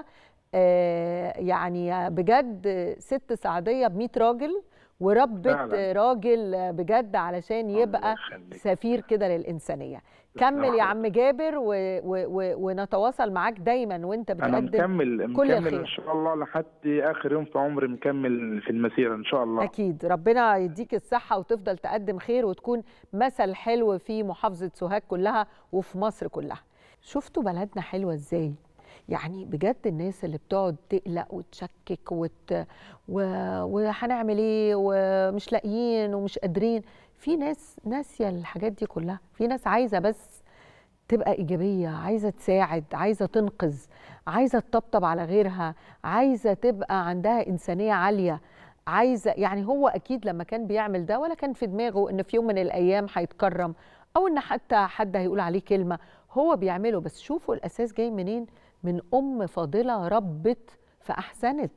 آه يعني بجد ست سعديه ب 100 راجل وربت فعلاً. راجل بجد علشان يبقى يخليك. سفير كده للانسانيه تسلم كمل يا حضرتك. عم جابر و و و ونتواصل معاك دايما وانت أنا بتقدم مكمل كل مكمل الخير. إن شاء الله لحد آخر يوم في عمري مكمل في المسيرة إن شاء الله أكيد ربنا يديك الصحة وتفضل تقدم خير وتكون مثل حلو في محافظة سوهاج كلها وفي مصر كلها شفتوا بلدنا حلوة إزاي؟ يعني بجد الناس اللي بتقعد تقلق وتشكك وت... و... وهنعمل ايه ومش لاقيين ومش قادرين في ناس ناسيه الحاجات دي كلها في ناس عايزه بس تبقى ايجابيه عايزه تساعد عايزه تنقذ عايزه تطبطب على غيرها عايزه تبقى عندها انسانيه عاليه عايزه يعني هو اكيد لما كان بيعمل ده ولا كان في دماغه ان في يوم من الايام هيتكرم او ان حتى حد هيقول عليه كلمه هو بيعمله بس شوفوا الاساس جاي منين من ام فاضله ربت فاحسنت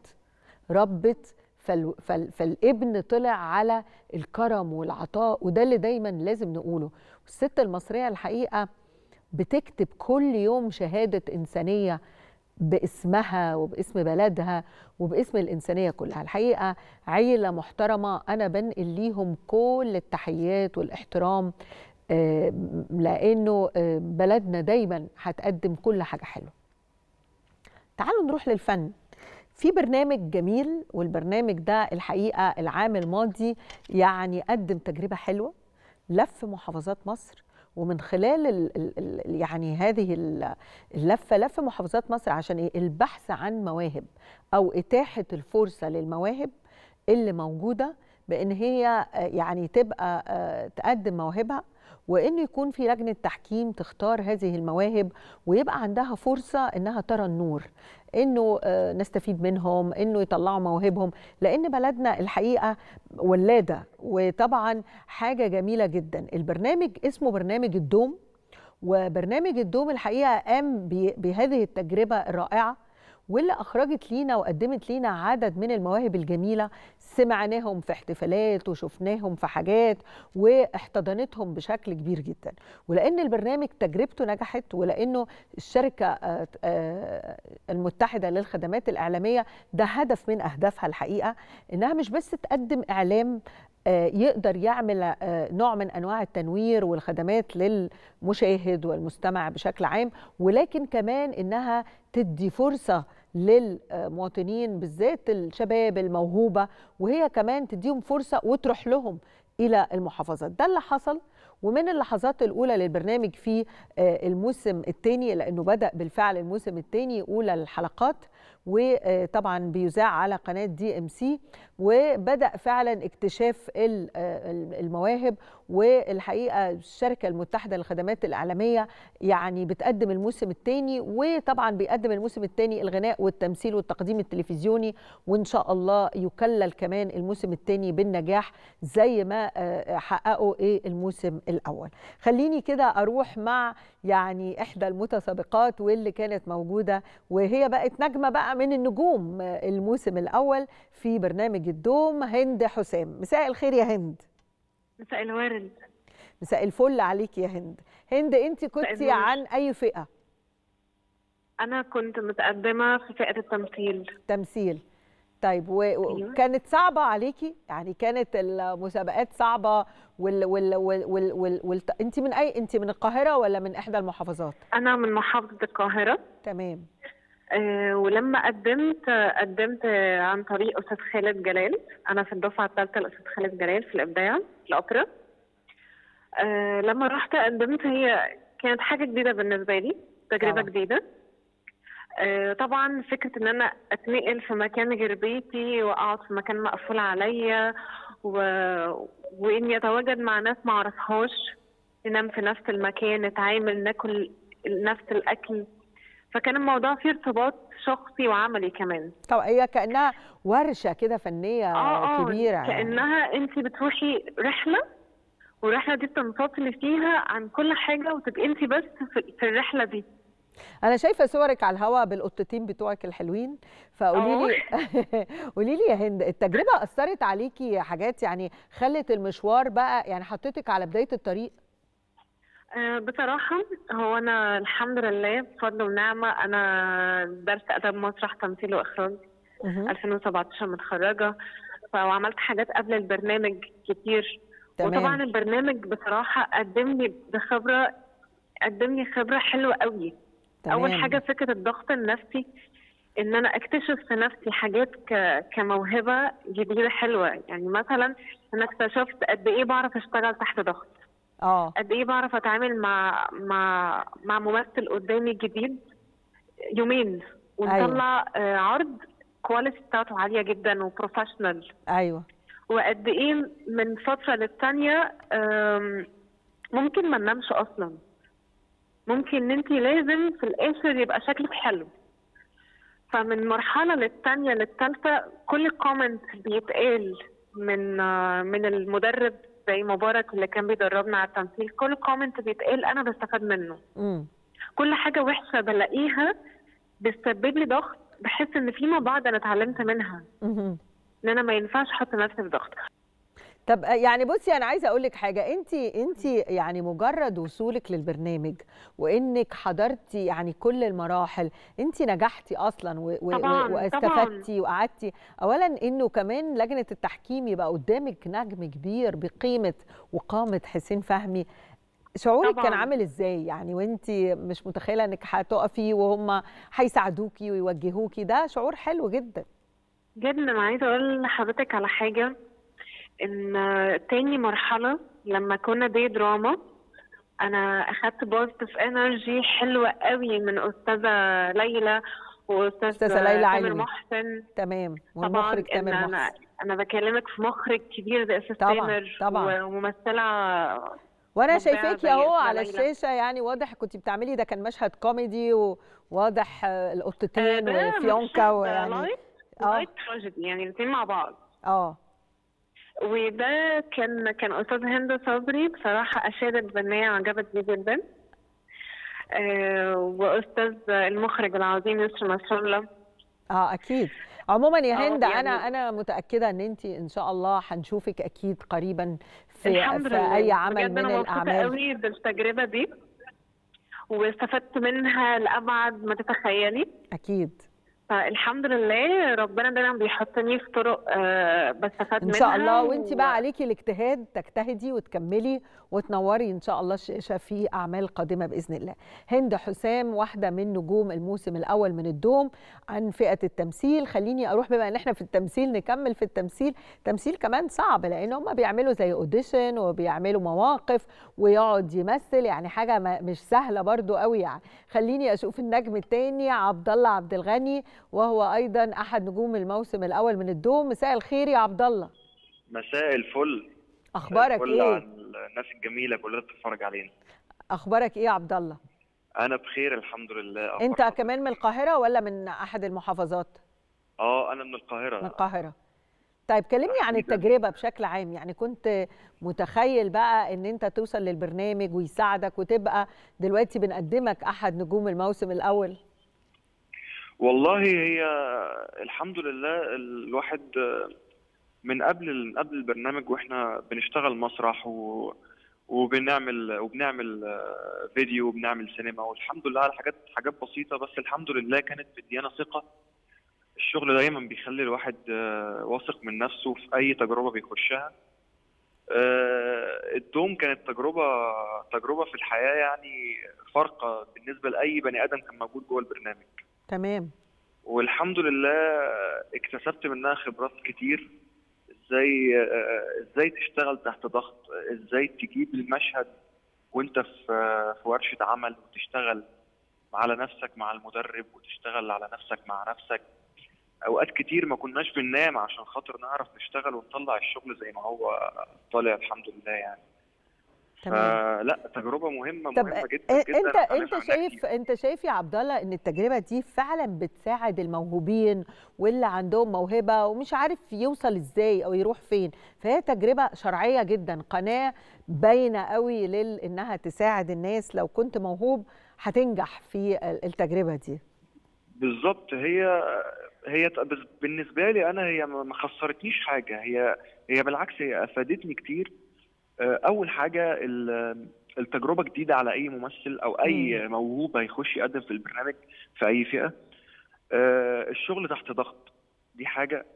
ربت فال... فال... فالابن طلع على الكرم والعطاء وده اللي دايما لازم نقوله والست المصريه الحقيقه بتكتب كل يوم شهاده انسانيه باسمها وباسم بلدها وباسم الإنسانية كلها الحقيقة عيلة محترمة أنا بنقل ليهم كل التحيات والاحترام آه، لأنه آه، بلدنا دايما هتقدم كل حاجة حلوة تعالوا نروح للفن في برنامج جميل والبرنامج ده الحقيقة العام الماضي يعني قدم تجربة حلوة لف محافظات مصر ومن خلال ال ال ال يعني هذه ال- اللفة لف محافظات مصر عشان إيه؟ البحث عن مواهب أو إتاحة الفرصة للمواهب اللي موجودة بأن هي آه، يعني تبقى آه، تقدم مواهبها وانه يكون في لجنه تحكيم تختار هذه المواهب ويبقى عندها فرصه انها ترى النور انه آه، نستفيد منهم انه يطلعوا مواهبهم لان بلدنا الحقيقه ولاده وطبعا حاجه جميله جدا البرنامج اسمه برنامج الدوم وبرنامج الدوم الحقيقه قام ب- بهذه التجربه الرائعه واللي اخرجت لينا وقدمت لينا عدد من المواهب الجميله سمعناهم في احتفالات وشفناهم في حاجات واحتضنتهم بشكل كبير جدا ولان البرنامج تجربته نجحت ولانه الشركه آه، آه، المتحده للخدمات الاعلاميه ده هدف من اهدافها الحقيقه انها مش بس تقدم اعلام آه، يقدر يعمل آه، نوع من انواع التنوير والخدمات للمشاهد والمستمع بشكل عام ولكن كمان انها تدي فرصه للمواطنين بالذات الشباب الموهوبه وهي كمان تديهم فرصه وتروح لهم الى المحافظات ده اللي حصل ومن اللحظات الاولى للبرنامج في آه، الموسم الثاني لانه بدا بالفعل الموسم الثاني اولى الحلقات وطبعا بيذاع على قناه دي ام سي وبدا فعلا اكتشاف ال- آه، المواهب والحقيقه الشركه المتحده للخدمات الاعلاميه يعني بتقدم الموسم الثاني وطبعا بيقدم الموسم الثاني الغناء والتمثيل والتقديم التلفزيوني وان شاء الله يكلل كمان الموسم الثاني بالنجاح زي ما آه، حققوا ايه الموسم الاول خليني كده اروح مع يعني احدى المتسابقات واللي كانت موجوده وهي بقت نجمه بقى من النجوم آه، الموسم الاول في برنامج الدوم هند حسام مساء الخير يا هند مساء الورد مساء الفل عليك يا هند هند انت كنتي النور. عن اي فئه انا كنت متقدمه في فئه التمثيل تمثيل طيب و- و- أيوة. وكانت صعبه عليكي يعني كانت المسابقات صعبه وال وال وال وال, وال, وال انت من اي انت من القاهره ولا من احدى المحافظات انا من محافظه القاهره تمام أه ولما قدمت آه، قدمت آه، عن طريق استاذ خالد جلال انا في الدفعه الثالثه لاستاذ خالد جلال في الابداع في الاوبرا آه لما رحت قدمت هي كانت حاجة جديدة بالنسبة لي تجربة طبعا. جديدة آه طبعا فكرة ان انا اتنقل في مكان غير بيتي واقعد في مكان مقفول عليا و... واني اتواجد مع ناس ما اعرفهاش ننام في نفس المكان نتعامل ناكل نفس الاكل فكان الموضوع فيه ارتباط شخصي وعملي كمان طب هي كانها ورشه كده فنيه اه اه كبيره يعني. كانها انت بتروحي رحله والرحله دي بتنفصلي فيها عن كل حاجه وتبقي انت بس في, في الرحله دي انا شايفه صورك على الهواء بالقطتين بتوعك الحلوين فقولي لي قولي لي يا هند التجربه اثرت عليكي حاجات يعني خلت المشوار بقى يعني حطيتك على بدايه الطريق آه، بصراحة هو أنا الحمد لله بفضل ونعمة أنا درس آداب مسرح تمثيل وإخراج مهم. 2017 متخرجة ف- وعملت حاجات قبل البرنامج كتير تمام. وطبعا البرنامج بصراحة قدم لي بخبرة قدم لي خبرة حلوة قوي أول تمام. حاجة فكرة الضغط النفسي إن أنا أكتشف في نفسي حاجات ك... كموهبة جديدة حلوة يعني مثلا أنا اكتشفت قد إيه بعرف أشتغل تحت ضغط اه قد ايه بعرف اتعامل مع مع مع ممثل قدامي جديد يومين ونطلع آه، عرض كواليتي بتاعته عاليه جدا وبروفيشنال ايوه وقد ايه من فتره للتانيه آم، ممكن ما ننامش اصلا ممكن ان انت لازم في الاخر يبقى شكلك حلو فمن مرحله للتانيه للتالته كل كومنت بيتقال من آه، من المدرب زي مبارك اللي كان بيدربنا على التمثيل كل كومنت بيتقال انا بستفاد منه امم كل حاجه وحشه بلاقيها بتسبب لي ضغط بحس ان فيما بعد انا اتعلمت منها مهم. ان انا ما ينفعش احط نفسي في ضغط طب يعني بصي انا عايزه اقول لك حاجه انت انت يعني مجرد وصولك للبرنامج وانك حضرتي يعني كل المراحل انت نجحتي اصلا و- و- طبعاً، واستفدتي وقعدتي اولا انه كمان لجنه التحكيم يبقى قدامك نجم كبير بقيمه وقامه حسين فهمي شعورك كان طبعاً. عامل ازاي يعني وانت مش متخيله انك هتقفي وهم هيساعدوكي ويوجهوكي ده شعور حلو جدا جدا انا عايزه اقول لحضرتك على حاجه ان تاني مرحله لما كنا دي دراما انا اخدت بوزيتيف انرجي حلوه قوي من استاذه ليلى واستاذ أستاذة ليلى تامر علوي. محسن تمام طبعا والمخرج إن تامر انا محسن انا بكلمك في مخرج كبير زي استاذ طبعاً، تامر طبعاً. وممثله وانا مبدعة شايفاكي زي اهو أستاذة على ليلى. الشاشه يعني واضح كنت بتعملي ده كان مشهد كوميدي وواضح آه، آه، القطتين ده وفيونكا مشهد ويعني لايت آه. لايت تراجيدي يعني الاثنين مع بعض اه وده كان كان استاذ هند صبري بصراحه اشادت بان عجبتني جدا آه، واستاذ المخرج العظيم يسر نصر الله اه اكيد عموما يا آه، هند يعني- انا انا متاكده ان انت ان شاء الله هنشوفك اكيد قريبا في الحمد في لله اي عمل بجد من انا مبسوطه الاعمال قوي بالتجربه دي واستفدت منها لابعد ما تتخيلي اكيد فالحمد لله ربنا دايما بيحطني في طرق آه، بستفاد ان منها شاء الله وانت و- بقى عليكي الاجتهاد تجتهدي وتكملي وتنوري ان شاء الله الشاشه في اعمال قادمه باذن الله هند حسام واحده من نجوم الموسم الاول من الدوم عن فئه التمثيل خليني اروح بما ان احنا في التمثيل نكمل في التمثيل تمثيل كمان صعب لان هم بيعملوا زي اوديشن وبيعملوا مواقف ويقعد يمثل يعني حاجه ما- مش سهله برضو قوي يعني خليني اشوف النجم الثاني عبد الله عبد الغني وهو ايضا احد نجوم الموسم الاول من الدوم مساء الخير يا عبد الله مساء الفل اخبارك الفل ايه على الناس الجميله كلها بتتفرج علينا اخبارك ايه يا عبد الله انا بخير الحمد لله أخبار انت حضرتك؟ كمان من القاهره ولا من احد المحافظات اه انا من من القاهره القاهره طيب كلمني عن أحسن. التجربه بشكل عام يعني كنت متخيل بقى ان انت توصل للبرنامج ويساعدك وتبقى دلوقتي بنقدمك احد نجوم الموسم الاول والله هي الحمد لله الواحد من قبل من قبل البرنامج واحنا بنشتغل مسرح و وبنعمل وبنعمل فيديو وبنعمل سينما والحمد لله على حاجات حاجات بسيطه بس الحمد لله كانت مديانا ثقه الشغل دايما بيخلي الواحد آه، واثق من نفسه في اي تجربه بيخشها آه، الدوم كانت تجربه تجربه في الحياه يعني فارقه بالنسبه لاي بني ادم كان موجود جوه البرنامج تمام والحمد لله اكتسبت منها خبرات كتير ازاي آه، ازاي تشتغل تحت ضغط ازاي تجيب المشهد وانت في في ورشه عمل وتشتغل على نفسك مع المدرب وتشتغل على نفسك مع نفسك اوقات كتير ما كناش بننام عشان خاطر نعرف نشتغل ونطلع الشغل زي ما هو طالع الحمد لله يعني تمام. فلا تجربه مهمه طب مهمه إيه- جدا جدا انت هنفهم انت عنها شايف كتير. انت شايف يا عبد الله ان التجربه دي فعلا بتساعد الموهوبين واللي عندهم موهبه ومش عارف يوصل ازاي او يروح فين فهي تجربه شرعيه جدا قناه باينه قوي لل انها تساعد الناس لو كنت موهوب هتنجح في ال- التجربه دي بالظبط هي هي ت- بس بالنسبه لي انا هي ما ما خسرتنيش حاجه هي هي بالعكس هي افادتني كتير آه، اول حاجه ال- التجربه جديده على اي ممثل او اي موهوب هيخش يقدم في البرنامج في اي فئه آه، الشغل تحت ضغط دي حاجه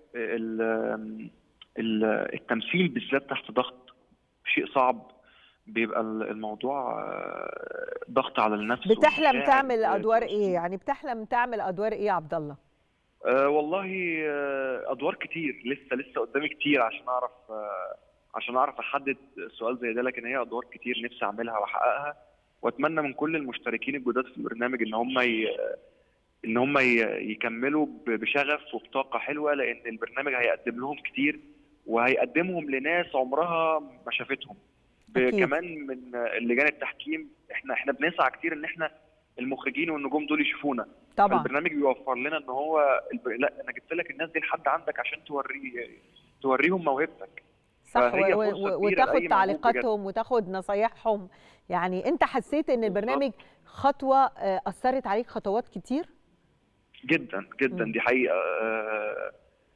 ال- ال- التمثيل بالذات تحت ضغط شيء صعب بيبقى الموضوع آه، ضغط على النفس بتحلم ومشاعر تعمل آه، ادوار ايه يعني بتحلم تعمل ادوار ايه يا عبد الله أه والله آه، ادوار كتير لسه لسه قدامي كتير عشان اعرف آه، عشان اعرف احدد سؤال زي ده لكن هي ادوار كتير نفسي اعملها واحققها واتمنى من كل المشتركين الجداد في البرنامج ان هم ي... ان هم ي... يكملوا ب- بشغف وبطاقه حلوه لان البرنامج هيقدم لهم كتير وهيقدمهم لناس عمرها ما شافتهم ب- أكيد. كمان من لجان التحكيم احنا احنا بنسعى كتير ان احنا المخرجين والنجوم دول يشوفونا طبعا البرنامج بيوفر لنا ان هو الب... لا انا جبت لك الناس دي لحد عندك عشان توري توريهم موهبتك صح فهي و- فرصة و- كبيرة لأي وتاخد موهوب تعليقاتهم وتاخد نصايحهم يعني انت حسيت ان البرنامج خطوه آه، اثرت عليك خطوات كتير جدا جدا مم. دي حقيقه آه،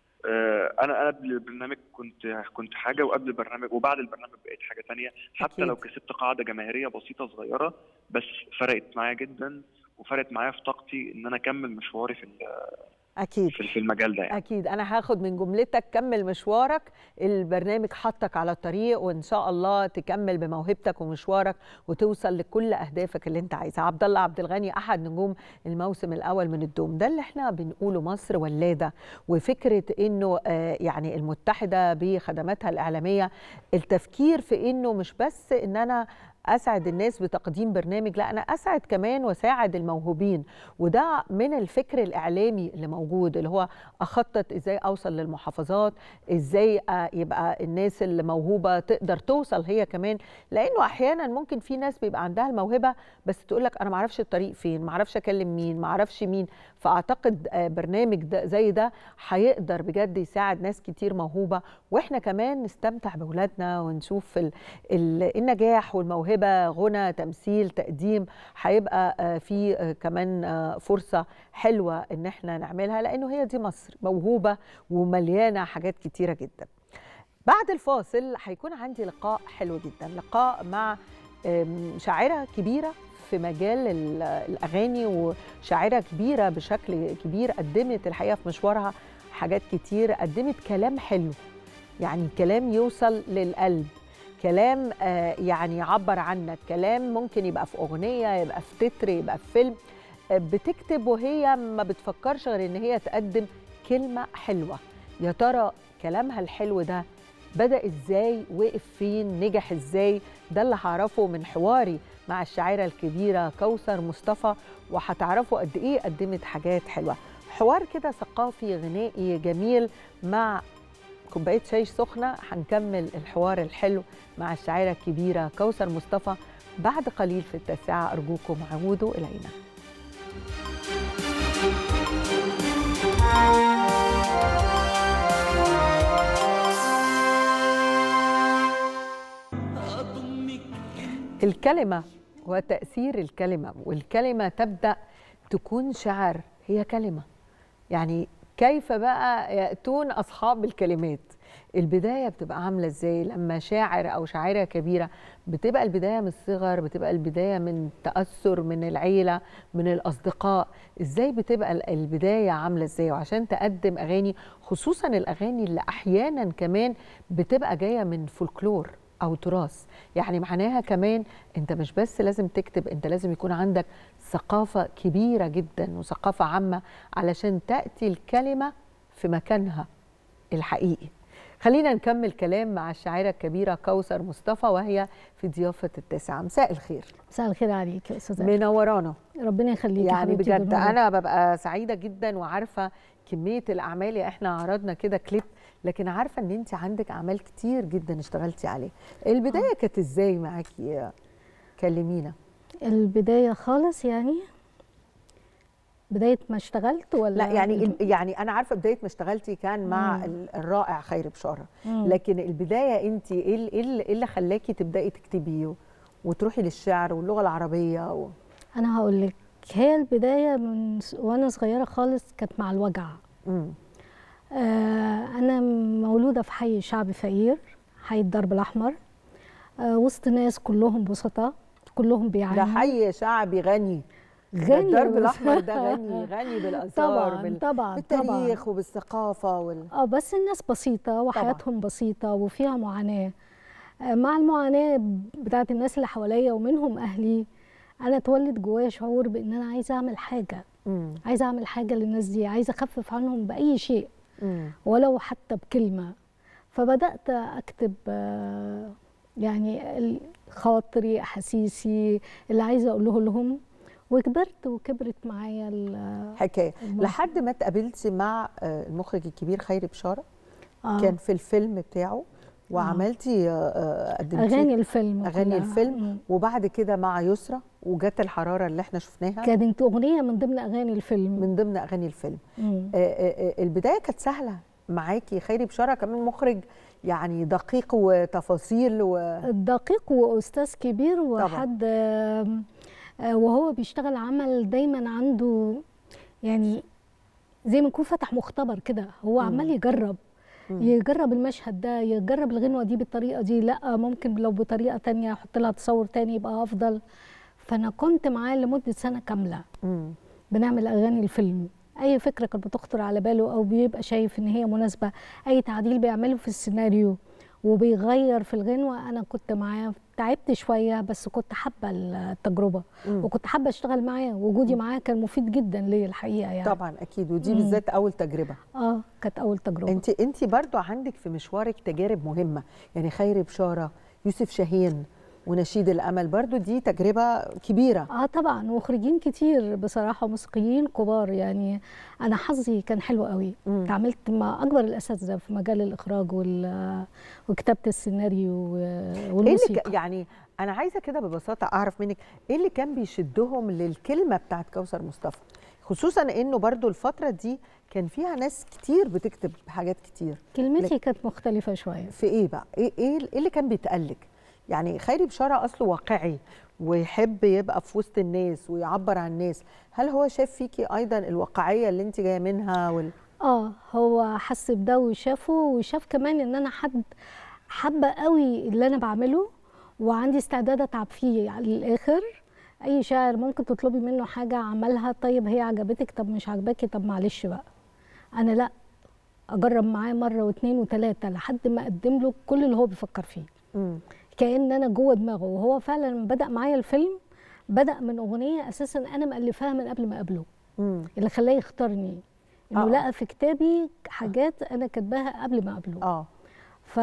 آه، انا انا قبل البرنامج كنت كنت حاجه وقبل البرنامج وبعد البرنامج بقيت حاجه تانية حتى أكيد. لو كسبت قاعده جماهيريه بسيطه صغيره بس فرقت معايا جدا وفرقت معايا في طاقتي ان انا اكمل مشواري في ال- اكيد في في المجال ده يعني اكيد انا هاخد من جملتك كمل مشوارك البرنامج حطك على الطريق وان شاء الله تكمل بموهبتك ومشوارك وتوصل لكل اهدافك اللي انت عايزها عبد الله عبد الغني احد نجوم الموسم الاول من الدوم ده اللي احنا بنقوله مصر ولاده وفكره انه آه، يعني المتحده بخدماتها الاعلاميه التفكير في انه مش بس ان انا اسعد الناس بتقديم برنامج لا انا اسعد كمان واساعد الموهوبين وده من الفكر الاعلامي اللي موجود اللي هو اخطط ازاي اوصل للمحافظات ازاي آه، يبقى الناس اللي موهوبه تقدر توصل هي كمان لانه احيانا ممكن في ناس بيبقى عندها الموهبه بس تقول لك انا ما اعرفش الطريق فين ما اعرفش اكلم مين ما اعرفش مين فاعتقد آه، برنامج ده زي ده هيقدر بجد يساعد ناس كتير موهوبه واحنا كمان نستمتع باولادنا ونشوف ال ال النجاح والموهبه غنى تمثيل تقديم هيبقى آه، في آه، كمان آه، فرصه حلوه ان احنا نعملها لانه هي دي مصر موهوبه ومليانه حاجات كتيره جدا بعد الفاصل هيكون عندي لقاء حلو جدا لقاء مع آم، شاعره كبيره في مجال ال- الاغاني وشاعره كبيره بشكل كبير قدمت الحقيقه في مشوارها حاجات كتير قدمت كلام حلو يعني كلام يوصل للقلب كلام آه، يعني يعبر عنك كلام ممكن يبقى في اغنيه يبقى في تتر يبقى في فيلم آه، بتكتب وهي ما بتفكرش غير ان هي تقدم كلمه حلوه يا ترى كلامها الحلو ده بدأ ازاي وقف فين نجح ازاي ده اللي هعرفه من حواري مع الشاعرة الكبيرة كوثر مصطفى وهتعرفوا قد ايه قدمت حاجات حلوة حوار كده ثقافي غنائي جميل مع كوباية شاي سخنة هنكمل الحوار الحلو مع الشاعرة الكبيرة كوثر مصطفى بعد قليل في التاسعة أرجوكم عودوا إلينا الكلمة وتأثير الكلمة والكلمة تبدأ تكون شعر هي كلمة يعني كيف بقى يأتون أصحاب الكلمات البداية بتبقى عاملة ازاي لما شاعر أو شاعرة كبيرة بتبقى البداية من الصغر بتبقى البداية من تأثر من العيلة من الأصدقاء ازاي بتبقى ال- البداية عاملة ازاي وعشان تقدم أغاني خصوصا الأغاني اللي أحيانا كمان بتبقى جاية من فولكلور او تراث يعني معناها كمان انت مش بس لازم تكتب انت لازم يكون عندك ثقافه كبيره جدا وثقافه عامه علشان تاتي الكلمه في مكانها الحقيقي خلينا نكمل كلام مع الشاعره الكبيره كوثر مصطفى وهي في ضيافه التاسعه مساء الخير مساء الخير عليك يا استاذه منورانا ربنا يخليك يا يعني حبيبتي بجد بنورك. انا ببقى سعيده جدا وعارفه كميه الاعمال يعني احنا عرضنا كده كليب لكن عارفه ان انت عندك اعمال كتير جدا اشتغلتي عليها البدايه كانت ازاي معاكي كلمينا البدايه خالص يعني بدايه ما اشتغلت ولا لا يعني ال- يعني انا عارفه بدايه ما اشتغلتي كان مع ال- الرائع خير بشاره مم. لكن البدايه انت ايه ال- إيه اللي- إيه اللي خلاكي تبداي تكتبي و- وتروحي للشعر واللغه العربيه و... انا هقول لك هي البدايه من س- وانا صغيره خالص كانت مع الوجع مم. آه انا مولوده في حي شعبي فقير حي الدرب الاحمر آه وسط ناس كلهم بسطاء كلهم ده بيعانوا حي شعبي غني ده غني الدرب بس- الاحمر ده غني غني بالاثار طبعا بال... طبعا بالتاريخ وبالثقافه وال... اه بس الناس بسيطة وحياتهم بسيطة وفيها معاناة آه، مع المعاناة بتاعت الناس اللي حواليا ومنهم أهلي أنا اتولد جوايا شعور بإن أنا عايزة أعمل حاجة مم. عايزة أعمل حاجة للناس دي عايزة أخفف عنهم بأي شيء مم. ولو حتى بكلمة فبدأت أكتب آه، يعني ال- خواطري أحاسيسي اللي عايزة أقوله لهم وكبرت وكبرت معايا ال- حكايه الموضوع. لحد ما اتقابلتي مع آه، المخرج الكبير خيري بشاره آه. كان في الفيلم بتاعه وعملتي آه، آه، قدمتي أغاني الفيلم اغاني كلها. الفيلم مم. وبعد كده مع يسرا وجت الحراره اللي احنا شفناها كانت أغنية من ضمن أغاني الفيلم من ضمن اغاني الفيلم مم. آه، آه، آه، البدايه كانت سهله معاكي خيري بشاره كمان مخرج يعني دقيق وتفاصيل و... دقيق واستاذ كبير وحد آم، آه، وهو بيشتغل عمل دايما عنده يعني زي ما يكون فتح مختبر كده هو عمال يجرب يجرب المشهد ده يجرب الغنوه دي بالطريقه دي لا ممكن لو بطريقه تانية احط لها تصور تاني يبقى افضل فانا كنت معاه لمده سنه كامله مم. بنعمل اغاني الفيلم اي فكره كانت بتخطر على باله او بيبقى شايف ان هي مناسبه اي تعديل بيعمله في السيناريو وبيغير في الغنوه انا كنت معاه تعبت شويه بس كنت حابه التجربه مم. وكنت حابه اشتغل معاه وجودي معاه كان مفيد جدا ليا الحقيقه يعني طبعا اكيد ودي مم. بالذات اول تجربه اه كانت اول تجربه انت انت برضو عندك في مشوارك تجارب مهمه يعني خيري بشاره يوسف شاهين ونشيد الامل برضو دي تجربه كبيره اه طبعا مخرجين كتير بصراحه موسيقيين كبار يعني انا حظي كان حلو قوي مم. اتعاملت مع اكبر الاساتذه في مجال الاخراج وال- وكتابه السيناريو و- ايه اللي والموسيقى ك- يعني انا عايزه كده ببساطه اعرف منك ايه اللي كان بيشدهم للكلمه بتاعت كوثر مصطفى خصوصا انه برضو الفتره دي كان فيها ناس كتير بتكتب حاجات كتير كلمتي كانت مختلفه شويه في ايه بقى ايه ايه إيه اللي كان بيتقالك يعني خيري بشاره اصله واقعي ويحب يبقى في وسط الناس ويعبر عن الناس هل هو شاف فيكي ايضا الواقعيه اللي انت جايه منها وال... اه هو حس بده وشافه وشاف كمان ان انا حد حابه قوي اللي انا بعمله وعندي استعداد اتعب فيه على الاخر اي شاعر ممكن تطلبي منه حاجه عملها طيب هي عجبتك طب مش عجباكي طب معلش بقى انا لا اجرب معاه مره واثنين وثلاثه لحد ما اقدم له كل اللي هو بيفكر فيه مم. كان انا جوه دماغه وهو فعلا لما بدا معايا الفيلم بدا من اغنيه اساسا انا مالفاها من قبل ما اقابله مم. اللي خلاه يختارني انه آه. لقى في كتابي حاجات انا كاتباها قبل ما اقابله اه ف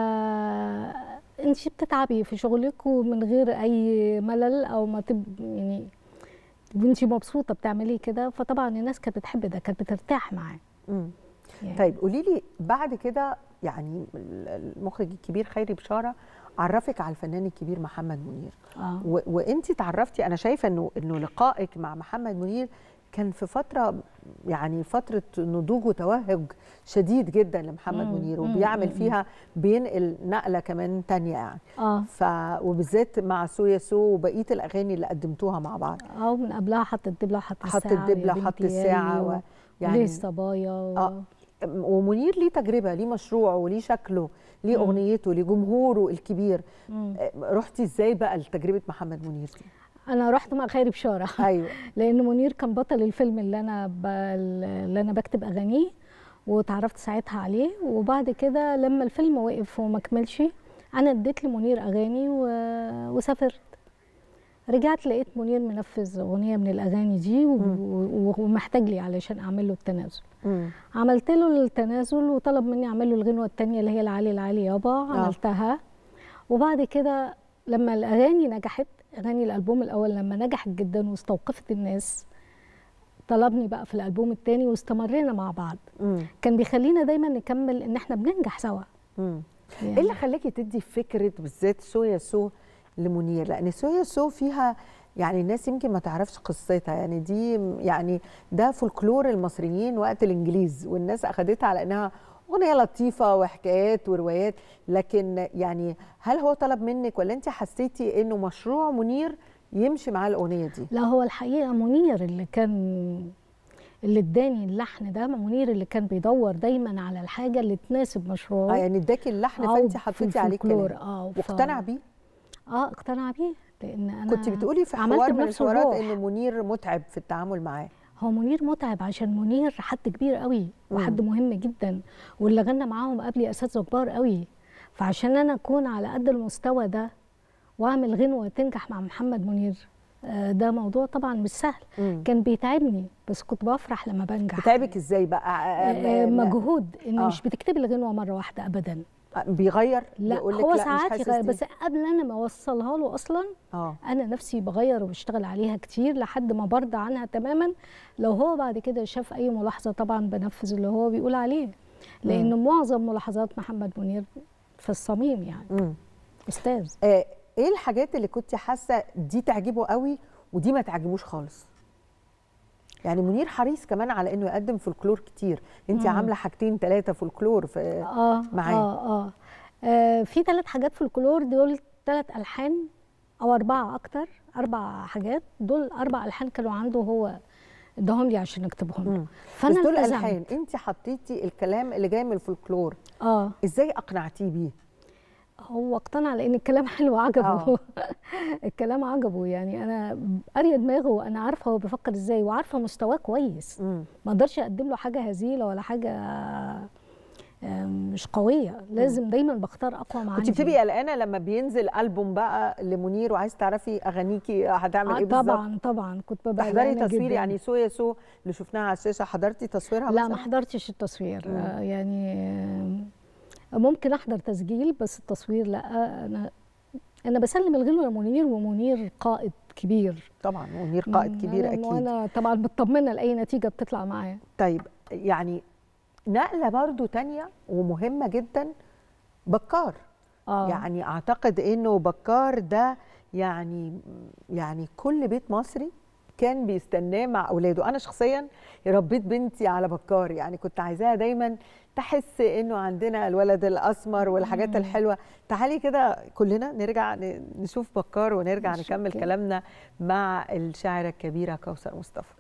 انت بتتعبي في شغلك ومن غير اي ملل او ما تب يعني وانت مبسوطه بتعملي كده فطبعا الناس كانت بتحب ده كانت بترتاح معاه مم. يعني. طيب قولي لي بعد كده يعني المخرج الكبير خيري بشاره عرفك على الفنان الكبير محمد منير اه و- وانت تعرفتي انا شايفه انه انه لقائك مع محمد منير كان في فتره يعني فتره نضوج وتوهج شديد جدا لمحمد مم، منير مم، وبيعمل مم، فيها بينقل نقله كمان تانية يعني اه ف وبالذات مع سويا سو وبقيه الاغاني اللي قدمتوها مع بعض اه من قبلها حط الدبله وحط حط الساعه الدبله ويا حط بنتي الساعه و... و... يعني يعني صبايا و... آه. ومنير ليه تجربه ليه مشروعه وليه شكله ليه مم. اغنيته ليه جمهوره الكبير مم. آه، رحتي ازاي بقى لتجربه محمد منير دي انا رحت مع خيري بشاره ايوه لان منير كان بطل الفيلم اللي انا ب... اللي انا بكتب اغانيه وتعرفت ساعتها عليه وبعد كده لما الفيلم وقف وما كملش انا اديت لمنير اغاني و... وسافرت رجعت لقيت منير منفذ اغنيه من الاغاني دي و- و- ومحتاج لي علشان اعمل له التنازل مم. عملت له التنازل وطلب مني اعمل له الغنوه الثانيه اللي هي العالي العالي يابا عملتها وبعد كده لما الاغاني نجحت اغاني الالبوم الاول لما نجحت جدا واستوقفت الناس طلبني بقى في الالبوم الثاني واستمرينا مع بعض مم. كان بيخلينا دايما نكمل ان احنا بننجح سوا مم. يعني ايه اللي خلاكي تدي فكره بالذات سويا سو لمنير لان سويا سو فيها يعني الناس يمكن ما تعرفش قصتها يعني دي يعني ده فولكلور المصريين وقت الانجليز والناس اخدتها على انها اغنيه لطيفه وحكايات وروايات لكن يعني هل هو طلب منك ولا انت حسيتي انه مشروع منير يمشي مع الاغنيه دي لا هو الحقيقه منير اللي كان اللي اداني اللحن ده منير اللي كان بيدور دايما على الحاجه اللي تناسب اه مشروعه يعني اداكي اللحن أو فانت في حطيتي عليه الفولكلور، كلام اه ف- واقتنع بيه اه اقتنع بيه لان انا كنت بتقولي في عملت حوار من بنفس الحوارات الروح. ان منير متعب في التعامل معاه هو منير متعب عشان منير حد كبير قوي وحد مهم جدا واللي غنى معاهم قبلي اساتذه كبار قوي فعشان انا اكون على قد المستوى ده واعمل غنوه تنجح مع محمد منير آه، ده موضوع طبعا مش سهل مم. كان بيتعبني بس كنت بفرح لما بنجح بتعبك ازاي بقى آه، آه، ما- مجهود ان آه. مش بتكتبي الغنوه مره واحده ابدا بيغير لا يقولك هو لا، مش ساعات حاسس يغير دي. بس قبل انا ما اوصلها له اصلا اه انا نفسي بغير وبشتغل عليها كتير لحد ما برضى عنها تماما لو هو بعد كده شاف اي ملاحظه طبعا بنفذ اللي هو بيقول عليه لان معظم ملاحظات محمد منير في الصميم يعني مم. استاذ آه، ايه الحاجات اللي كنت حاسه دي تعجبه قوي ودي ما تعجبوش خالص يعني منير حريص كمان على انه يقدم فولكلور كتير انت عامله حاجتين ثلاثه فولكلور في اه معاه. اه اه, آه في ثلاث حاجات في الكلور دول ثلاث الحان او اربعه اكتر اربع حاجات دول اربع الحان كانوا عنده هو اداهم لي عشان اكتبهم له بس فانا دول التزمت. الحان انت حطيتي الكلام اللي جاي من الفولكلور اه ازاي اقنعتيه بيه هو اقتنع لان الكلام حلو عجبه آه. الكلام عجبه يعني انا قاريه دماغه وانا عارفه هو بيفكر ازاي وعارفه مستواه كويس مم. ما اقدرش اقدم له حاجه هزيله ولا حاجه آه، مش قويه لازم دايما بختار اقوى ما كنت عندي بتبقي قلقانه لما بينزل البوم بقى لمنير وعايز تعرفي اغانيكي هتعمل آه، ايه بالظبط طبعا طبعا كنت ببقى تحضري قلقانة تصوير جداً. يعني سو يا سو اللي شفناها على الشاشه حضرتي تصويرها لا مثلاً؟ ما حضرتش التصوير آه، يعني آه، ممكن احضر تسجيل بس التصوير لا انا انا بسلم الغنوه لمنير ومنير قائد كبير طبعا منير قائد كبير أنا- اكيد وانا طبعا مطمنه لاي نتيجه بتطلع معايا طيب يعني نقله برضو تانية ومهمه جدا بكار اه يعني اعتقد انه بكار ده يعني يعني كل بيت مصري كان بيستناه مع اولاده انا شخصيا ربيت بنتي على بكار يعني كنت عايزاها دايما تحس انه عندنا الولد الاسمر والحاجات الحلوه تعالي كده كلنا نرجع ن- نشوف بكار ونرجع ماشي، نكمل أوكي. كلامنا مع الشاعره الكبيره كوثر مصطفى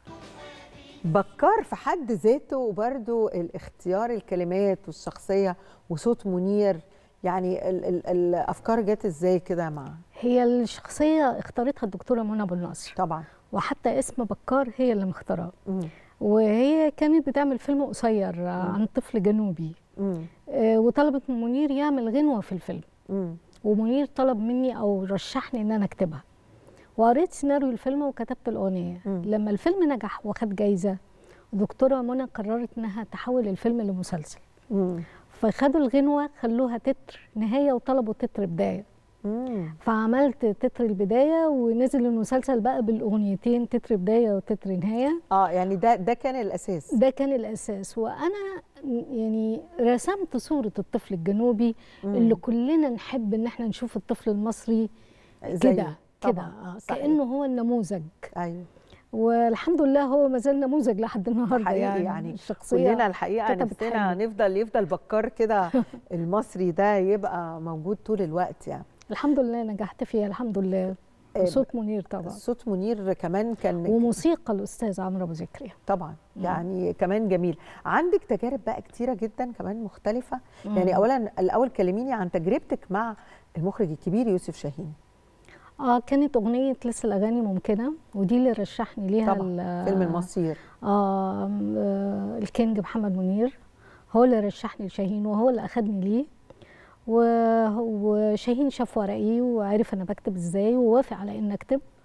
بكار في حد ذاته برضو الاختيار الكلمات والشخصيه وصوت منير يعني ال ال الافكار جت ازاي كده مع هي الشخصيه اختارتها الدكتوره منى ابو النصر طبعا وحتى اسم بكار هي اللي مختاراه مم. وهي كانت بتعمل فيلم قصير عن طفل جنوبي مم. آه، وطلبت من منير يعمل غنوه في الفيلم مم. ومنير طلب مني او رشحني ان انا اكتبها وقريت سيناريو الفيلم وكتبت الاغنيه مم. لما الفيلم نجح وخد جايزه الدكتوره منى قررت انها تحول الفيلم لمسلسل مم. فخدوا الغنوه خلوها تتر نهايه وطلبوا تتر بدايه مم. فعملت تتر البدايه ونزل المسلسل بقى بالاغنيتين تتر بدايه وتتر نهايه اه يعني ده ده كان الاساس ده كان الاساس وانا يعني رسمت صوره الطفل الجنوبي اللي كلنا نحب ان احنا نشوف الطفل المصري زيه. كده كده طبعاً. آه، صحيح. كانه هو النموذج ايوه والحمد لله هو ما زال نموذج لحد النهارده حقيقي يعني, يعني الشخصيه كلنا الحقيقه كتبت نفسنا حلو. نفضل يفضل بكار كده المصري ده يبقى موجود طول الوقت يعني الحمد لله نجحت فيها الحمد لله آه، وصوت منير طبعا صوت منير كمان كان وموسيقى الاستاذ عمرو ابو زكريا طبعا يعني كمان جميل عندك تجارب بقى كتيره جدا كمان مختلفه يعني اولا الاول كلميني عن تجربتك مع المخرج الكبير يوسف شاهين اه كانت اغنيه لسه الاغاني ممكنه ودي اللي رشحني ليها طبعا ال- فيلم المصير آه آه، الكينج محمد منير هو اللي رشحني لشاهين وهو اللي اخدني ليه و- وشاهين شاف ورقي وعرف انا بكتب ازاي ووافق على ان اكتب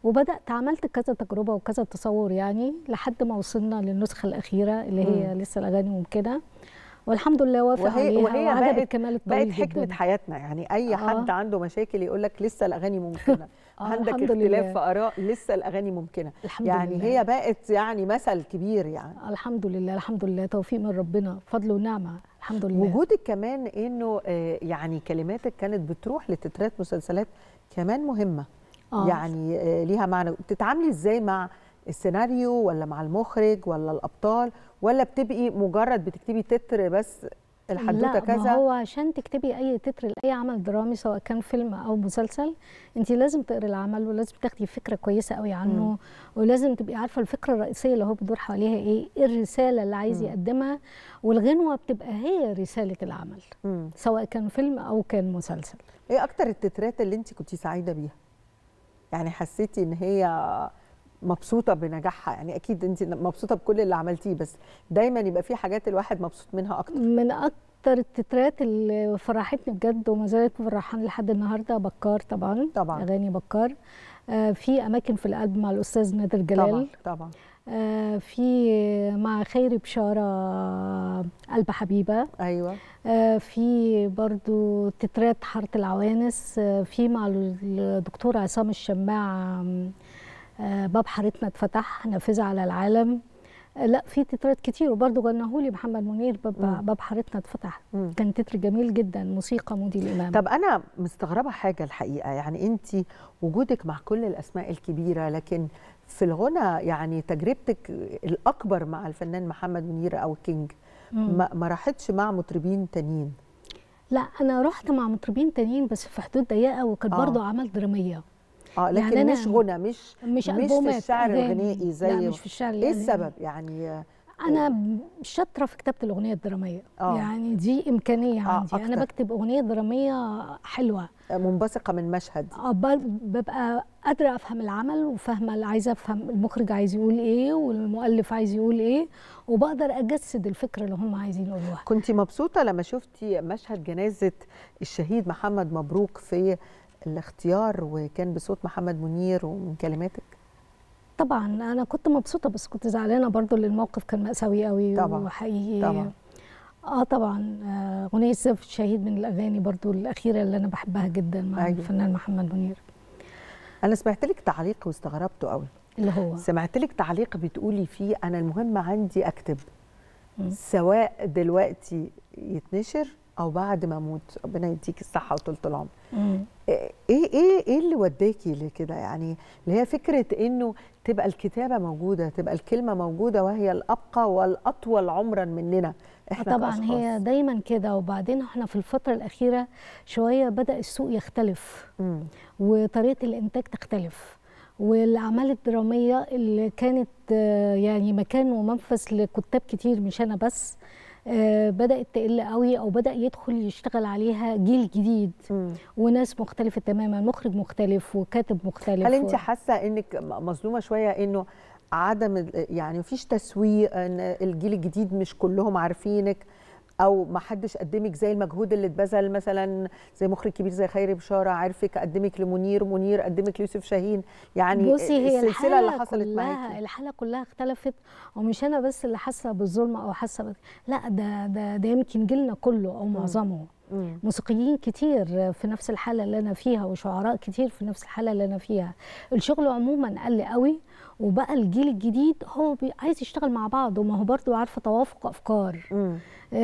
وبدات عملت كذا تجربه وكذا تصور يعني لحد ما وصلنا للنسخه الاخيره اللي هي لسه الاغاني ممكنه والحمد لله وافق وهي عليها وهي وعجبت بقت كمال الطويل بقت حكمه جدا حياتنا يعني اي آه. حد عنده مشاكل يقول لك لسه الاغاني ممكنه آه، عندك الحمد اختلاف لله. في اراء لسه الاغاني ممكنه الحمد يعني لله. هي بقت يعني مثل كبير يعني الحمد لله الحمد لله توفيق من ربنا فضل ونعمه الحمد لله وجودك كمان انه آه، يعني كلماتك كانت بتروح لتترات مسلسلات كمان مهمه آه. يعني آه، ليها معنى بتتعاملي ازاي مع السيناريو ولا مع المخرج ولا الابطال ولا بتبقي مجرد بتكتبي تتر بس الحدوته لا كذا ما هو عشان تكتبي اي تتر لاي عمل درامي سواء كان فيلم او مسلسل انت لازم تقري العمل ولازم تاخدي فكره كويسه قوي عنه مم. ولازم تبقي عارفه الفكره الرئيسيه اللي هو بيدور حواليها ايه ايه الرساله اللي عايز مم. يقدمها والغنوه بتبقى هي رساله العمل مم. سواء كان فيلم او كان مسلسل ايه اكتر التترات اللي انت كنتي سعيده بيها يعني حسيتي ان هي مبسوطه بنجاحها يعني اكيد انت مبسوطه بكل اللي عملتيه بس دايما يبقى في حاجات الواحد مبسوط منها اكتر من اكتر التترات اللي فرحتني بجد وما زالت مفرحاني لحد النهارده بكار طبعا طبعا. اغاني بكار آه في اماكن في القلب مع الاستاذ نادر طبعا جلال طبعا آه في مع خيري بشاره قلب حبيبه ايوه آه في برضو تترات حاره العوانس آه في مع الدكتور عصام الشماع آم، آه باب حارتنا اتفتح نافذه على العالم آه لا في تترات كتير وبرضه غناهولي محمد منير مم. باب, باب حارتنا اتفتح مم. كان تتر جميل جدا موسيقى مودي الامام طب انا مستغربه حاجه الحقيقه يعني انت وجودك مع كل الاسماء الكبيره لكن في الغنى يعني تجربتك الاكبر مع الفنان محمد منير او كينج مم. ما, ما راحتش مع مطربين تانيين لا انا رحت مع مطربين تانيين بس في حدود ضيقه وكانت آه. برضه اعمال دراميه اه لكن يعني أنا مش غنى مش مش مش في ألبومات، الشعر أغاني. الغنائي زي لا مش في الشعر ايه الغنائي. السبب يعني انا شاطره في كتابه الاغنيه الدراميه آه. يعني دي امكانيه آه، عندي انا أكتر. بكتب اغنيه دراميه حلوه منبثقه من مشهد آه، ب- ببقى قادره افهم العمل وفاهمه اللي عايزه افهم المخرج عايز يقول ايه والمؤلف عايز يقول ايه وبقدر اجسد الفكره اللي هم عايزين يقولوها كنت مبسوطه لما شفتي مشهد جنازه الشهيد محمد مبروك في الاختيار وكان بصوت محمد منير ومن كلماتك طبعا انا كنت مبسوطه بس كنت زعلانه برضو لان الموقف كان مأساوي قوي طبعاً، وحقيقي طبعاً. اه طبعا آه، اغنيه سيف الشهيد من الاغاني برضو الاخيره اللي انا بحبها جدا مع أيوة. أيوة. الفنان محمد منير انا سمعت لك تعليق واستغربته قوي اللي هو سمعت لك تعليق بتقولي فيه انا المهم عندي اكتب مم. سواء دلوقتي يتنشر او بعد ما اموت ربنا يديك الصحه وطولة العمر مم. ايه ايه ايه اللي وداكي لكده يعني اللي هي فكره انه تبقى الكتابه موجوده تبقى الكلمه موجوده وهي الابقى والاطول عمرا مننا احنا طبعا كأشخاص. هي دايما كده وبعدين احنا في الفتره الاخيره شويه بدا السوق يختلف مم. وطريقه الانتاج تختلف والاعمال الدراميه اللي كانت آه، يعني مكان ومنفذ لكتاب كتير مش انا بس آه، بدات تقل قوي او بدا يدخل يشتغل عليها جيل جديد مم. وناس مختلفه تماما مخرج مختلف وكاتب مختلف هل انت و- حاسه انك م- مظلومه شويه انه عدم ال- يعني مفيش تسويق ان الجيل الجديد مش كلهم عارفينك او ما حدش قدمك زي المجهود اللي اتبذل مثلا زي مخرج كبير زي خيري بشاره عارفك قدمك لمنير منير قدمك ليوسف شاهين يعني بصي هي السلسله الحالة اللي حصلت كلها معاكي الحالة كلها اختلفت ومش أنا بس اللي حاسة بالظلم أو حاسة بال- لا ده ده ده يمكن جيلنا كله أو معظمه مم. موسيقيين كتير في نفس الحالة اللي أنا فيها وشعراء كتير في نفس الحالة اللي أنا فيها الشغل عموما قل قوي وبقى الجيل الجديد هو بي- عايز يشتغل مع بعض وما هو برضه عارفة توافق أفكار مم.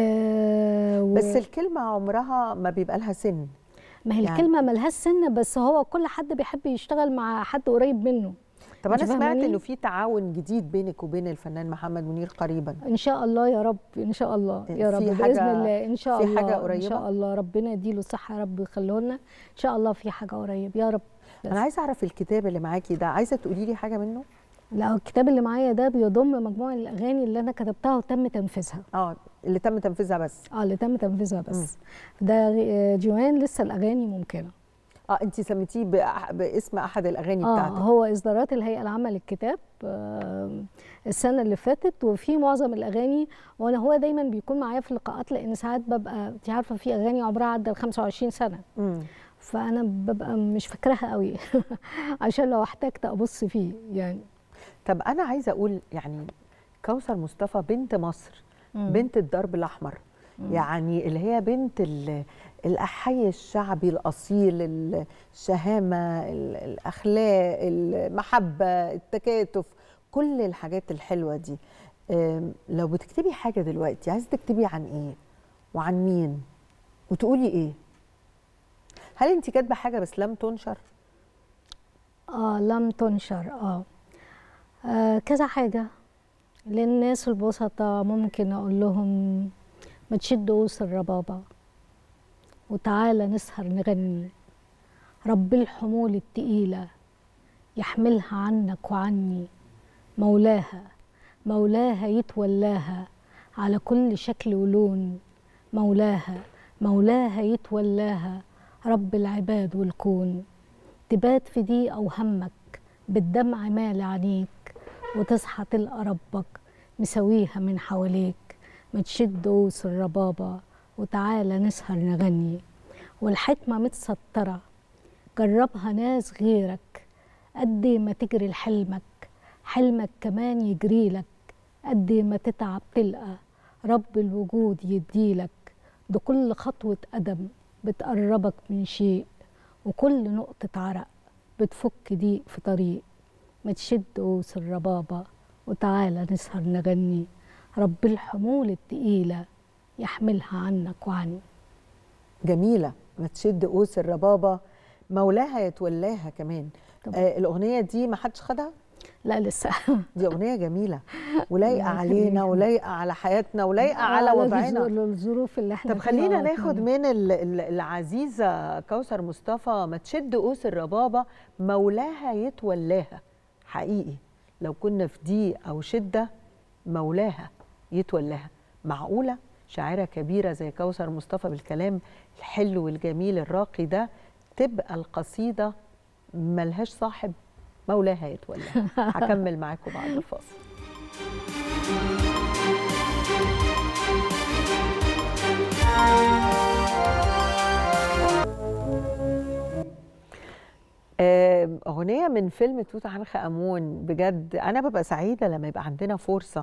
آه و- بس الكلمه عمرها ما بيبقى لها سن ما هي يعني- الكلمة ملهاش سن بس هو كل حد بيحب يشتغل مع حد قريب منه طب أنت انا سمعت فاهماني؟ انه في تعاون جديد بينك وبين الفنان محمد منير قريبا ان شاء الله يا رب ان شاء الله يا في رب حاجة- باذن الله ان شاء في الله حاجة ان قريبة؟ شاء الله ربنا يديله الصحه يا رب ويخليه لنا ان شاء الله في حاجه قريب يا رب بس. انا عايزه اعرف الكتاب اللي معاكي ده عايزه تقولي لي حاجه منه لا الكتاب اللي معايا ده بيضم مجموعه الاغاني اللي انا كتبتها وتم تنفيذها اه اللي تم تنفيذها بس اه اللي تم تنفيذها بس ده آه، جوان لسه الاغاني ممكنه اه انت سميتيه بأح- باسم احد الاغاني اه بتاعتك هو اصدارات الهيئه العامه للكتاب آه السنه اللي فاتت وفي معظم الاغاني وانا هو دايما بيكون معايا في اللقاءات لان ساعات ببقى انت عارفه في اغاني عمرها عدى ال 25 سنه مم. فانا ببقى مش فاكراها قوي عشان لو احتجت ابص فيه يعني طب انا عايزه اقول يعني كوثر مصطفى بنت مصر مم. بنت الدرب الاحمر يعني اللي هي بنت ال- الحي الشعبي الاصيل الشهامه ال- الاخلاق المحبه التكاتف كل الحاجات الحلوه دي أم، لو بتكتبي حاجه دلوقتي عايزه تكتبي عن ايه وعن مين وتقولي ايه هل انت كاتبه حاجه بس لم تنشر اه لم تنشر اه, آه كذا حاجة للناس البسطة ممكن أقول لهم ما تشدوا قوس الربابة وتعالى نسهر نغني رب الحمول التقيلة يحملها عنك وعني مولاها مولاها يتولاها على كل شكل ولون مولاها مولاها يتولاها رب العباد والكون تبات في ضيقة وهمك بالدمع مال عينيك وتصحى تلقى ربك مسويها من حواليك ما تشد قوس الربابة وتعالى نسهر نغني والحكمة متسترة جربها ناس غيرك قد ما تجري لحلمك حلمك كمان يجريلك قد ما تتعب تلقى رب الوجود يديلك ده كل خطوة قدم بتقربك من شيء وكل نقطة عرق بتفك ضيق في طريق ما تشد قوس الربابة وتعالى نسهر نغني رب الحمول التقيلة يحملها عنك وعني جميله ما تشد قوس الربابه مولاها يتولاها كمان طبعا. آه الاغنيه دي ما حدش خدها لا لسه دي اغنيه جميله ولايقه الله علينا يخليك. ولايقه على حياتنا ولايقه على على وضعنا الظ- الظروف اللي احنا طب فيها خلينا آه، ناخد كمان. من ال- ال- العزيزه كوثر مصطفى ما تشد قوس الربابه مولاها يتولاها حقيقي لو كنا في ضيق او شده مولاها يتولاها معقوله شاعره كبيره زي كوثر مصطفى بالكلام الحلو الجميل الراقي ده تبقى القصيده ملهاش صاحب مولاها يتولاها هكمل معاكم بعد الفاصل آه، أغنية من فيلم توت عنخ آمون بجد أنا ببقى سعيدة لما يبقى عندنا فرصة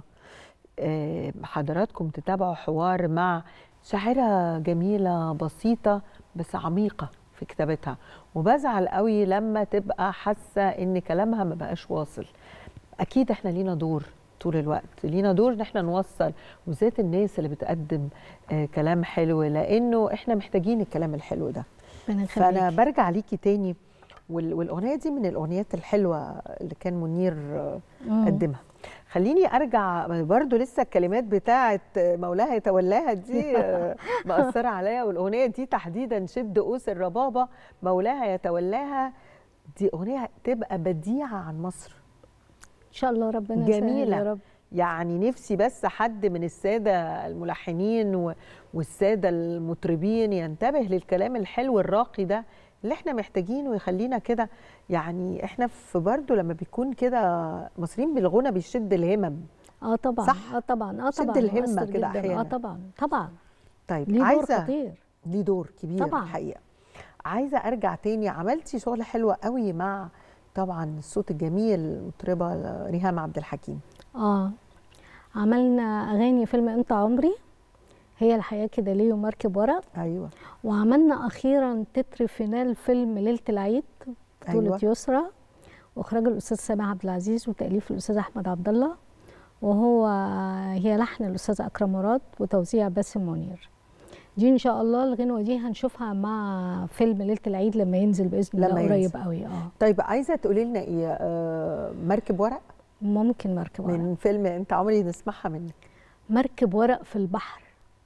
آه، حضراتكم تتابعوا حوار مع شاعرة جميلة بسيطة بس عميقة في كتابتها وبزعل قوي لما تبقى حاسة إن كلامها ما بقاش واصل أكيد إحنا لينا دور طول الوقت لينا دور ان احنا نوصل وذات الناس اللي بتقدم آه كلام حلو لانه احنا محتاجين الكلام الحلو ده ربنا فانا يخليك. برجع ليكي تاني وال- والاغنيه دي من الاغنيات الحلوه اللي كان منير آه، مم. قدمها خليني ارجع برضو لسه الكلمات بتاعه مولاها يتولاها دي آه، مأثره عليا والاغنيه دي تحديدا شد قوس الربابه مولاها يتولاها دي اغنيه تبقى بديعه عن مصر ان شاء الله ربنا يسهل جميلة. يا رب يعني نفسي بس حد من السادة الملحنين و- والسادة المطربين ينتبه للكلام الحلو الراقي ده اللي احنا محتاجينه يخلينا كده يعني احنا في برضه لما بيكون كده مصريين بالغنى بيشد الهمم اه طبعا صح؟ اه طبعا اه شد طبعا الهمة مؤثر كده جداً. أحياناً. اه طبعا طبعا طيب ليه دور عايزة خطير ليه دور كبير طبعاً. الحقيقة عايزة ارجع تاني عملتي شغل حلو قوي مع طبعا الصوت الجميل المطربة ريهام عبد الحكيم اه عملنا اغاني فيلم انت عمري هي الحياه كده ليه ومركب ورق ايوه وعملنا اخيرا تتر فينال فيلم ليله العيد بطوله أيوة. أيوة. يسرى واخراج الاستاذ سامح عبد العزيز وتاليف الاستاذ احمد عبد الله وهو هي لحن الاستاذ اكرم مراد وتوزيع باسم منير دي ان شاء الله الغنوه دي هنشوفها مع فيلم ليله العيد لما ينزل باذن لما الله ينزل. قريب قوي اه طيب عايزة تقولي لنا ايه آه مركب ورق ممكن مركب ورق من فيلم انت عمري نسمعها منك مركب ورق في البحر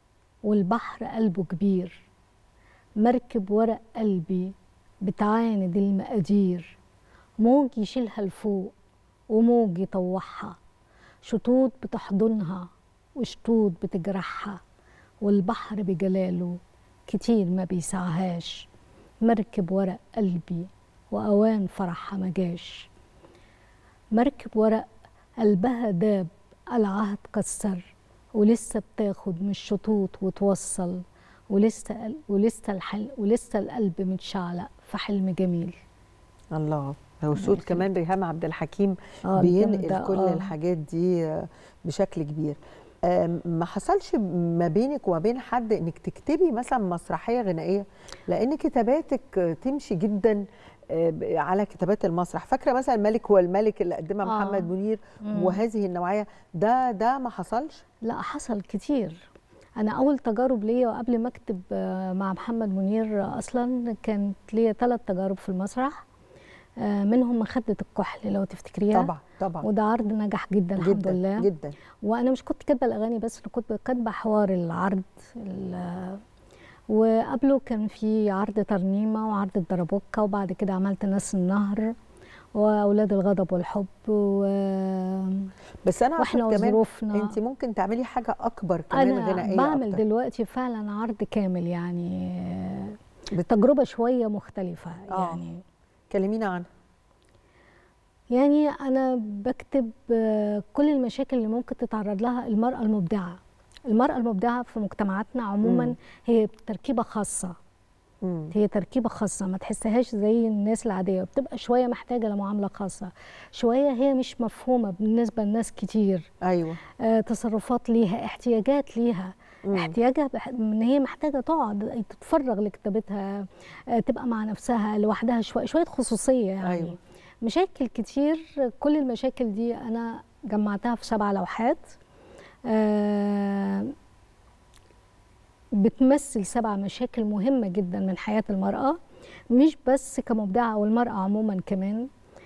والبحر قلبه كبير مركب ورق قلبي بتعاند المقادير موج يشيلها لفوق وموج يطوحها شطوط بتحضنها وشطوط بتجرحها والبحر بجلاله كتير ما بيسعهاش مركب ورق قلبي وأوان فرحها مجاش مركب ورق قلبها داب العهد كسر ولسه بتاخد من الشطوط وتوصل ولسه ولسه الحل ولسه القلب متشعلق في حلم جميل الله هو صوت كمان ريهام عبد الحكيم آه، بينقل الجامدة، كل آه. الحاجات دي آه، بشكل كبير آم، ما حصلش ما بينك وما بين حد انك تكتبي مثلا مسرحيه غنائيه لان كتاباتك آه، تمشي جدا آه، ب- على كتابات المسرح فاكره مثلا الملك والملك اللي قدمها آه. محمد منير مم. وهذه النوعيه ده ده ما حصلش لا حصل كتير انا اول تجارب ليا وقبل ما اكتب آه، مع محمد منير آه، اصلا كانت ليا ثلاث تجارب في المسرح آه، منهم مخدة الكحل لو تفتكريها طبعا طبعا وده عرض نجح جدا الحمد جدا لله جدا وانا مش كنت كاتبه الاغاني بس انا كنت كاتبه حوار العرض ال- وقبله كان في عرض ترنيمه وعرض الدربوكه وبعد كده عملت ناس النهر واولاد الغضب والحب و... بس انا واحنا أعتقد كمان وظروفنا انت ممكن تعملي حاجه اكبر كمان انا غنائيه بعمل أكتر. دلوقتي فعلا عرض كامل يعني بت- تجربه شويه مختلفه آه. يعني كلمينا عنها يعني انا بكتب آه، كل المشاكل اللي ممكن تتعرض لها المراه المبدعه المراه المبدعه في مجتمعاتنا عموما مم. هي تركيبه خاصه مم. هي تركيبه خاصه ما تحسهاش زي الناس العاديه بتبقى شويه محتاجه لمعامله خاصه شويه هي مش مفهومه بالنسبه لناس كتير ايوه آه، تصرفات ليها احتياجات ليها مم. احتياجها بح- ان هي محتاجه تقعد تتفرغ لكتابتها آه، تبقى مع نفسها لوحدها شويه شويه خصوصيه يعني أيوة. مشاكل كتير كل المشاكل دي انا جمعتها في سبع لوحات آه، بتمثل سبع مشاكل مهمه جدا من حياه المراه مش بس كمبدعه او المراه عموما كمان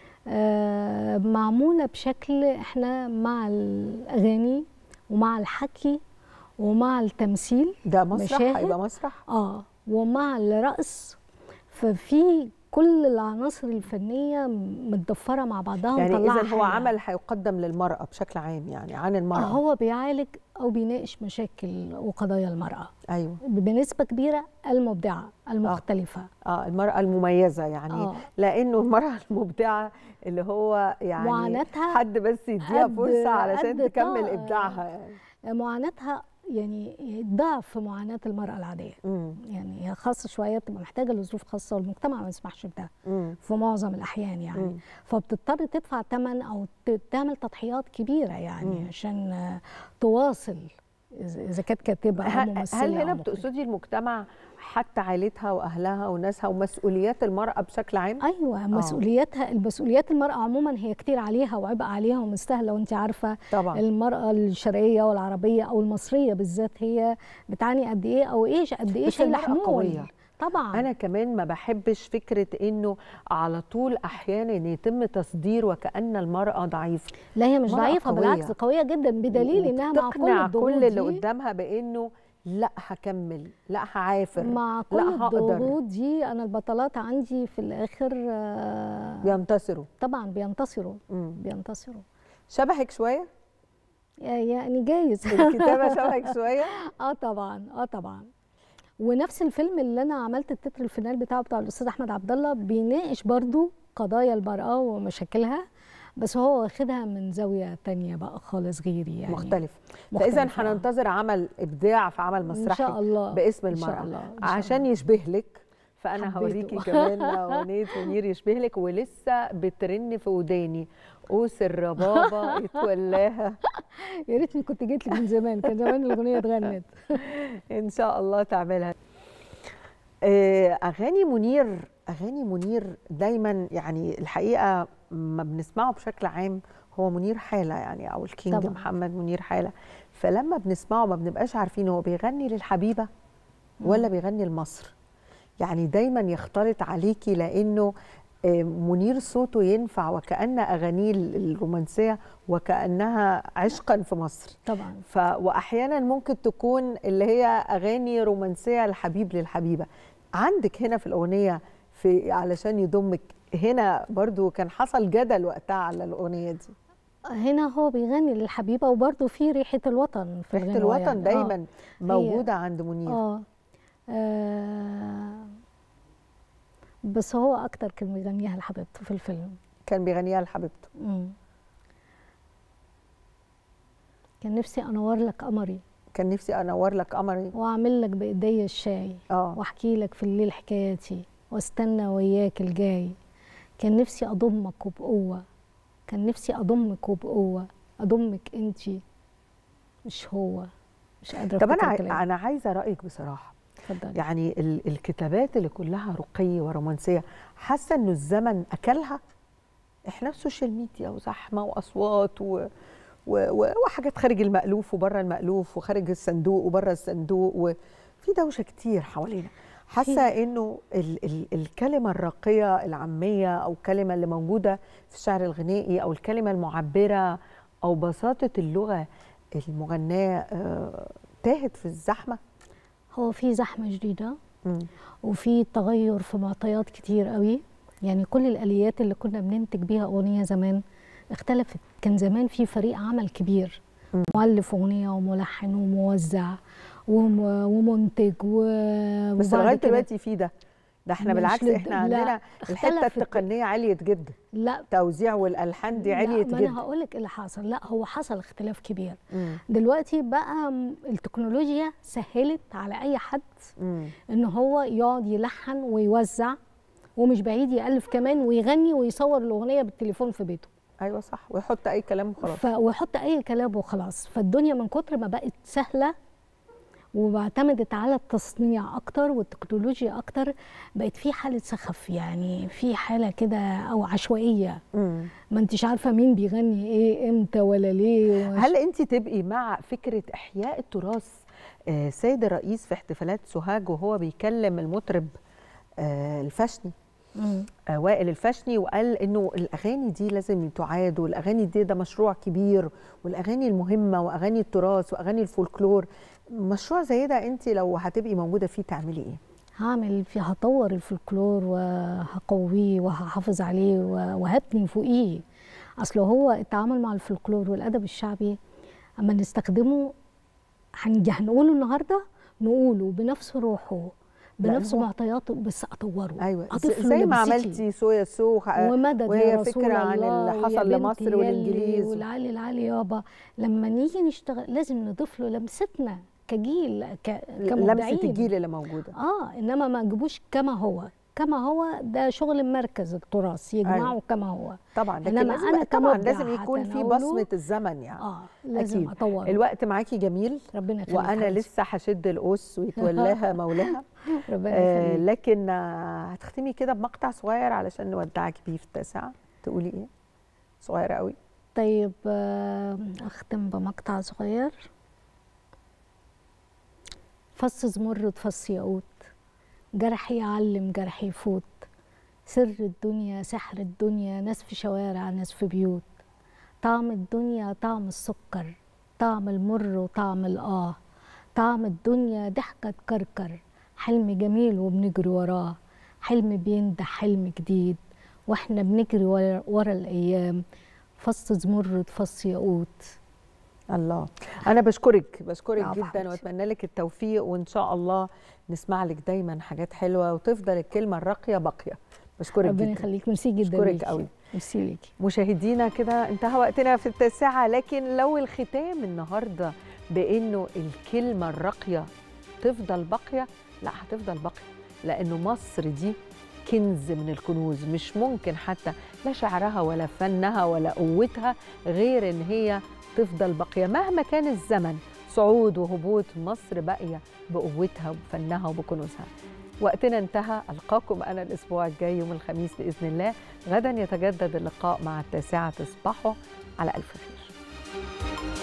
آه، معموله بشكل احنا مع الاغاني ومع الحكي ومع التمثيل ده مسرح مشاهد. هيبقى مسرح اه ومع الرقص ففي كل العناصر الفنيه متضفره مع بعضها يعني ومطلعة اذا هو حاجة. عمل هيقدم للمراه بشكل عام يعني عن المراه هو بيعالج او بيناقش مشاكل وقضايا المراه ايوه بنسبه كبيره المبدعه المختلفه اه المراه المميزه يعني آه. لانه المراه المبدعه اللي هو يعني معاناتها حد بس يديها قد- فرصه علشان قد تكمل طا- ابداعها يعني معاناتها يعني ضعف معاناه المراه العاديه مم. يعني هي خاصه شويه بتبقى محتاجه لظروف خاصه والمجتمع ما يسمحش بده مم. في معظم الاحيان يعني مم. فبتضطر تدفع ثمن او ت- تعمل تضحيات كبيره يعني مم. عشان آه، تواصل إذا إذا كانت كاتبه او ه- ممثله هل هنا أو مخرجة. بتقصدي المجتمع حتى عائلتها واهلها وناسها ومسؤوليات المراه بشكل عام ايوه مسؤولياتها المسؤوليات المراه عموما هي كتير عليها وعبء عليها ومستاهله وانت عارفه طبعا المراه الشرقيه والعربيه او المصريه بالذات هي بتعاني قد ايه او ايش قد ايه بس شايله المرأة حمول قوية. طبعا انا كمان ما بحبش فكره انه على طول احيانا يتم تصدير وكان المراه ضعيفه لا هي مش مرأة ضعيفه قوية. بالعكس قويه جدا بدليل انها مع كل تقنع الضغوط كل اللي دي قدامها بانه لا هكمل لا هعافر مع كل لا هقدر الضغوط دي انا البطلات عندي في الاخر آه، ينتصروا طبعا بينتصروا مم. بينتصروا شبهك شويه يعني جايز الكتابه شبهك شويه اه طبعا اه طبعا ونفس الفيلم اللي انا عملت التتر الفينال بتاعه بتاع الاستاذ احمد عبد الله بيناقش برضو قضايا المراه ومشاكلها بس هو واخدها من زاويه تانية بقى خالص غيري يعني مختلف فاذا مختلفة. هننتظر عمل ابداع في عمل مسرحي ان شاء الله باسم إن شاء المراه الله، إن شاء عشان الله. يشبه لك فانا حبيته. هوريكي كمان اغنيه منير يشبه لك ولسه بترن في وداني قوس الربابه يتولاها يا ريتني كنت جيت لك من زمان كان زمان الاغنيه اتغنت ان شاء الله تعملها آه، اغاني منير اغاني منير دايما يعني الحقيقه ما بنسمعه بشكل عام هو منير حاله يعني او الكينج طبعاً. محمد منير حاله فلما بنسمعه ما بنبقاش عارفين هو بيغني للحبيبه ولا بيغني لمصر يعني دايما يختلط عليكي لانه آه، منير صوته ينفع وكأن أغانيه الرومانسية وكأنها عشقا في مصر طبعا ف واحيانا ممكن تكون اللي هي اغاني رومانسيه الحبيب للحبيبه عندك هنا في الاغنيه في علشان يضمك هنا برضو كان حصل جدل وقتها على الاغنيه دي هنا هو بيغني للحبيبه وبرده في ريحه الوطن في ريحه الغنوة الوطن يعني. دايما آه. موجوده عند منير اه آه، بس هو اكتر كان بيغنيها لحبيبته في الفيلم كان بيغنيها لحبيبته مم. كان نفسي انور لك قمري كان نفسي انور لك قمري واعمل لك بايديا الشاي اه واحكي لك في الليل حكاياتي واستنى وياك الجاي كان نفسي اضمك وبقوه كان نفسي اضمك وبقوه اضمك انتي مش هو مش قادره طب أفتكر انا كلامي. ع- انا عايزه رايك بصراحه اتفضلي يعني ال- الكتابات اللي كلها رقي ورومانسيه حاسه انه الزمن اكلها احنا في سوشيال ميديا وزحمه واصوات و... و... و... وحاجات خارج المألوف وبره المألوف وخارج الصندوق وبره الصندوق وفي دوشه كتير حوالينا حاسه انه ال... ال... الكلمه الراقيه العاميه او الكلمه اللي موجوده في الشعر الغنائي او الكلمه المعبره او بساطه اللغه المغناه آه، تاهت في الزحمه هو في زحمه جديده مم. وفي تغير في معطيات كتير قوي يعني كل الاليات اللي كنا بننتج بيها اغنيه زمان اختلفت كان زمان في فريق عمل كبير مم. مؤلف اغنيه وملحن وموزع وم- ومنتج و بس وبعد لغايه كده- دلوقتي في ده ده احنا مش بالعكس لد- احنا لا، عندنا الحته اختلفت. التقنيه عليت جدا لا التوزيع والالحان دي عليت لا ما انا جدا هقول لك اللي حصل لا هو حصل اختلاف كبير مم. دلوقتي بقى م- التكنولوجيا سهلت على اي حد مم. ان هو يقعد يلحن ويوزع ومش بعيد يالف كمان ويغني ويصور الاغنيه بالتليفون في بيته ايوه صح ويحط اي كلام وخلاص ف... ويحط اي كلام وخلاص فالدنيا من كتر ما بقت سهله واعتمدت على التصنيع اكتر والتكنولوجيا اكتر بقت في حاله سخف يعني في حاله كده او عشوائيه مم. ما انتش عارفه مين بيغني ايه امتى ولا ليه وش... هل انت تبقي مع فكره احياء التراث آه، سيد الرئيس في احتفالات سوهاج وهو بيكلم المطرب آه، الفشني مم. آه، وائل الفشني وقال انه الاغاني دي لازم تعاد والاغاني دي ده مشروع كبير والاغاني المهمه واغاني التراث واغاني الفولكلور مشروع زي ده انت لو هتبقي موجوده فيه تعملي ايه هعمل فيه هطور الفولكلور وهقويه وهحافظ عليه و- وهبني فوقيه اصل هو التعامل مع الفولكلور والادب الشعبي اما نستخدمه هنجي هنقوله النهارده نقوله بنفس روحه بنفس هو- معطياته بس اطوره ايوه أضيف له زي ما لمستي. عملتي سويا سو ومدد وهي يا رسول فكره عن الله اللي ويا حصل بنتي لمصر يلي والانجليز والعلي العلي يابا لما نيجي نشتغل لازم نضيف له لمستنا كجيل ك... كمبدعين لمسه الجيل اللي موجوده اه انما ما نجيبوش كما هو كما هو ده شغل مركز التراث يجمعه أيوة. أيوة. كما هو طبعا لكن إنما لازم أنا طبعا كمبدع لازم يكون في هتناوله. بصمه الزمن يعني اه لازم أكيد. اطوره الوقت معاكي جميل ربنا يخليك وانا حبيبتي. لسه هشد القوس ويتولاها مولاها ربنا آه يخليك لكن آه هتختمي كده بمقطع صغير علشان نودعك بيه في التاسعه تقولي ايه صغيره قوي طيب آه، اختم بمقطع صغير فص زمرد فص ياقوت جرحي يعلم جرحي يفوت سر الدنيا سحر الدنيا ناس في شوارع ناس في بيوت طعم الدنيا طعم السكر طعم المر وطعم الآه طعم الدنيا ضحكة تكركر حلم جميل وبنجري وراه حلم بينده حلم جديد واحنا بنجري ورا, ورا الأيام فص زمرد فص ياقوت الله انا بشكرك بشكرك العفو جدا حبيبتي. واتمنى لك التوفيق وان شاء الله نسمع لك دايما حاجات حلوه وتفضل الكلمه الراقيه باقيه بشكرك ربنا جدا يخليك ميرسي جدا أشكرك ليكي. قوي. ميرسي ليكي مشاهدينا كده انتهى وقتنا في التاسعة لكن لو الختام النهاردة بأنه الكلمة الراقية تفضل باقية لا هتفضل باقية لأنه مصر دي كنز من الكنوز مش ممكن حتى لا شعرها ولا فنها ولا قوتها غير ان هي تفضل باقية مهما كان الزمن صعود وهبوط مصر باقية بقوتها وبفنها وبكنوزها وقتنا انتهى ألقاكم أنا الأسبوع الجاي يوم الخميس بإذن الله غدا يتجدد اللقاء مع التاسعة تصبحوا على ألف خير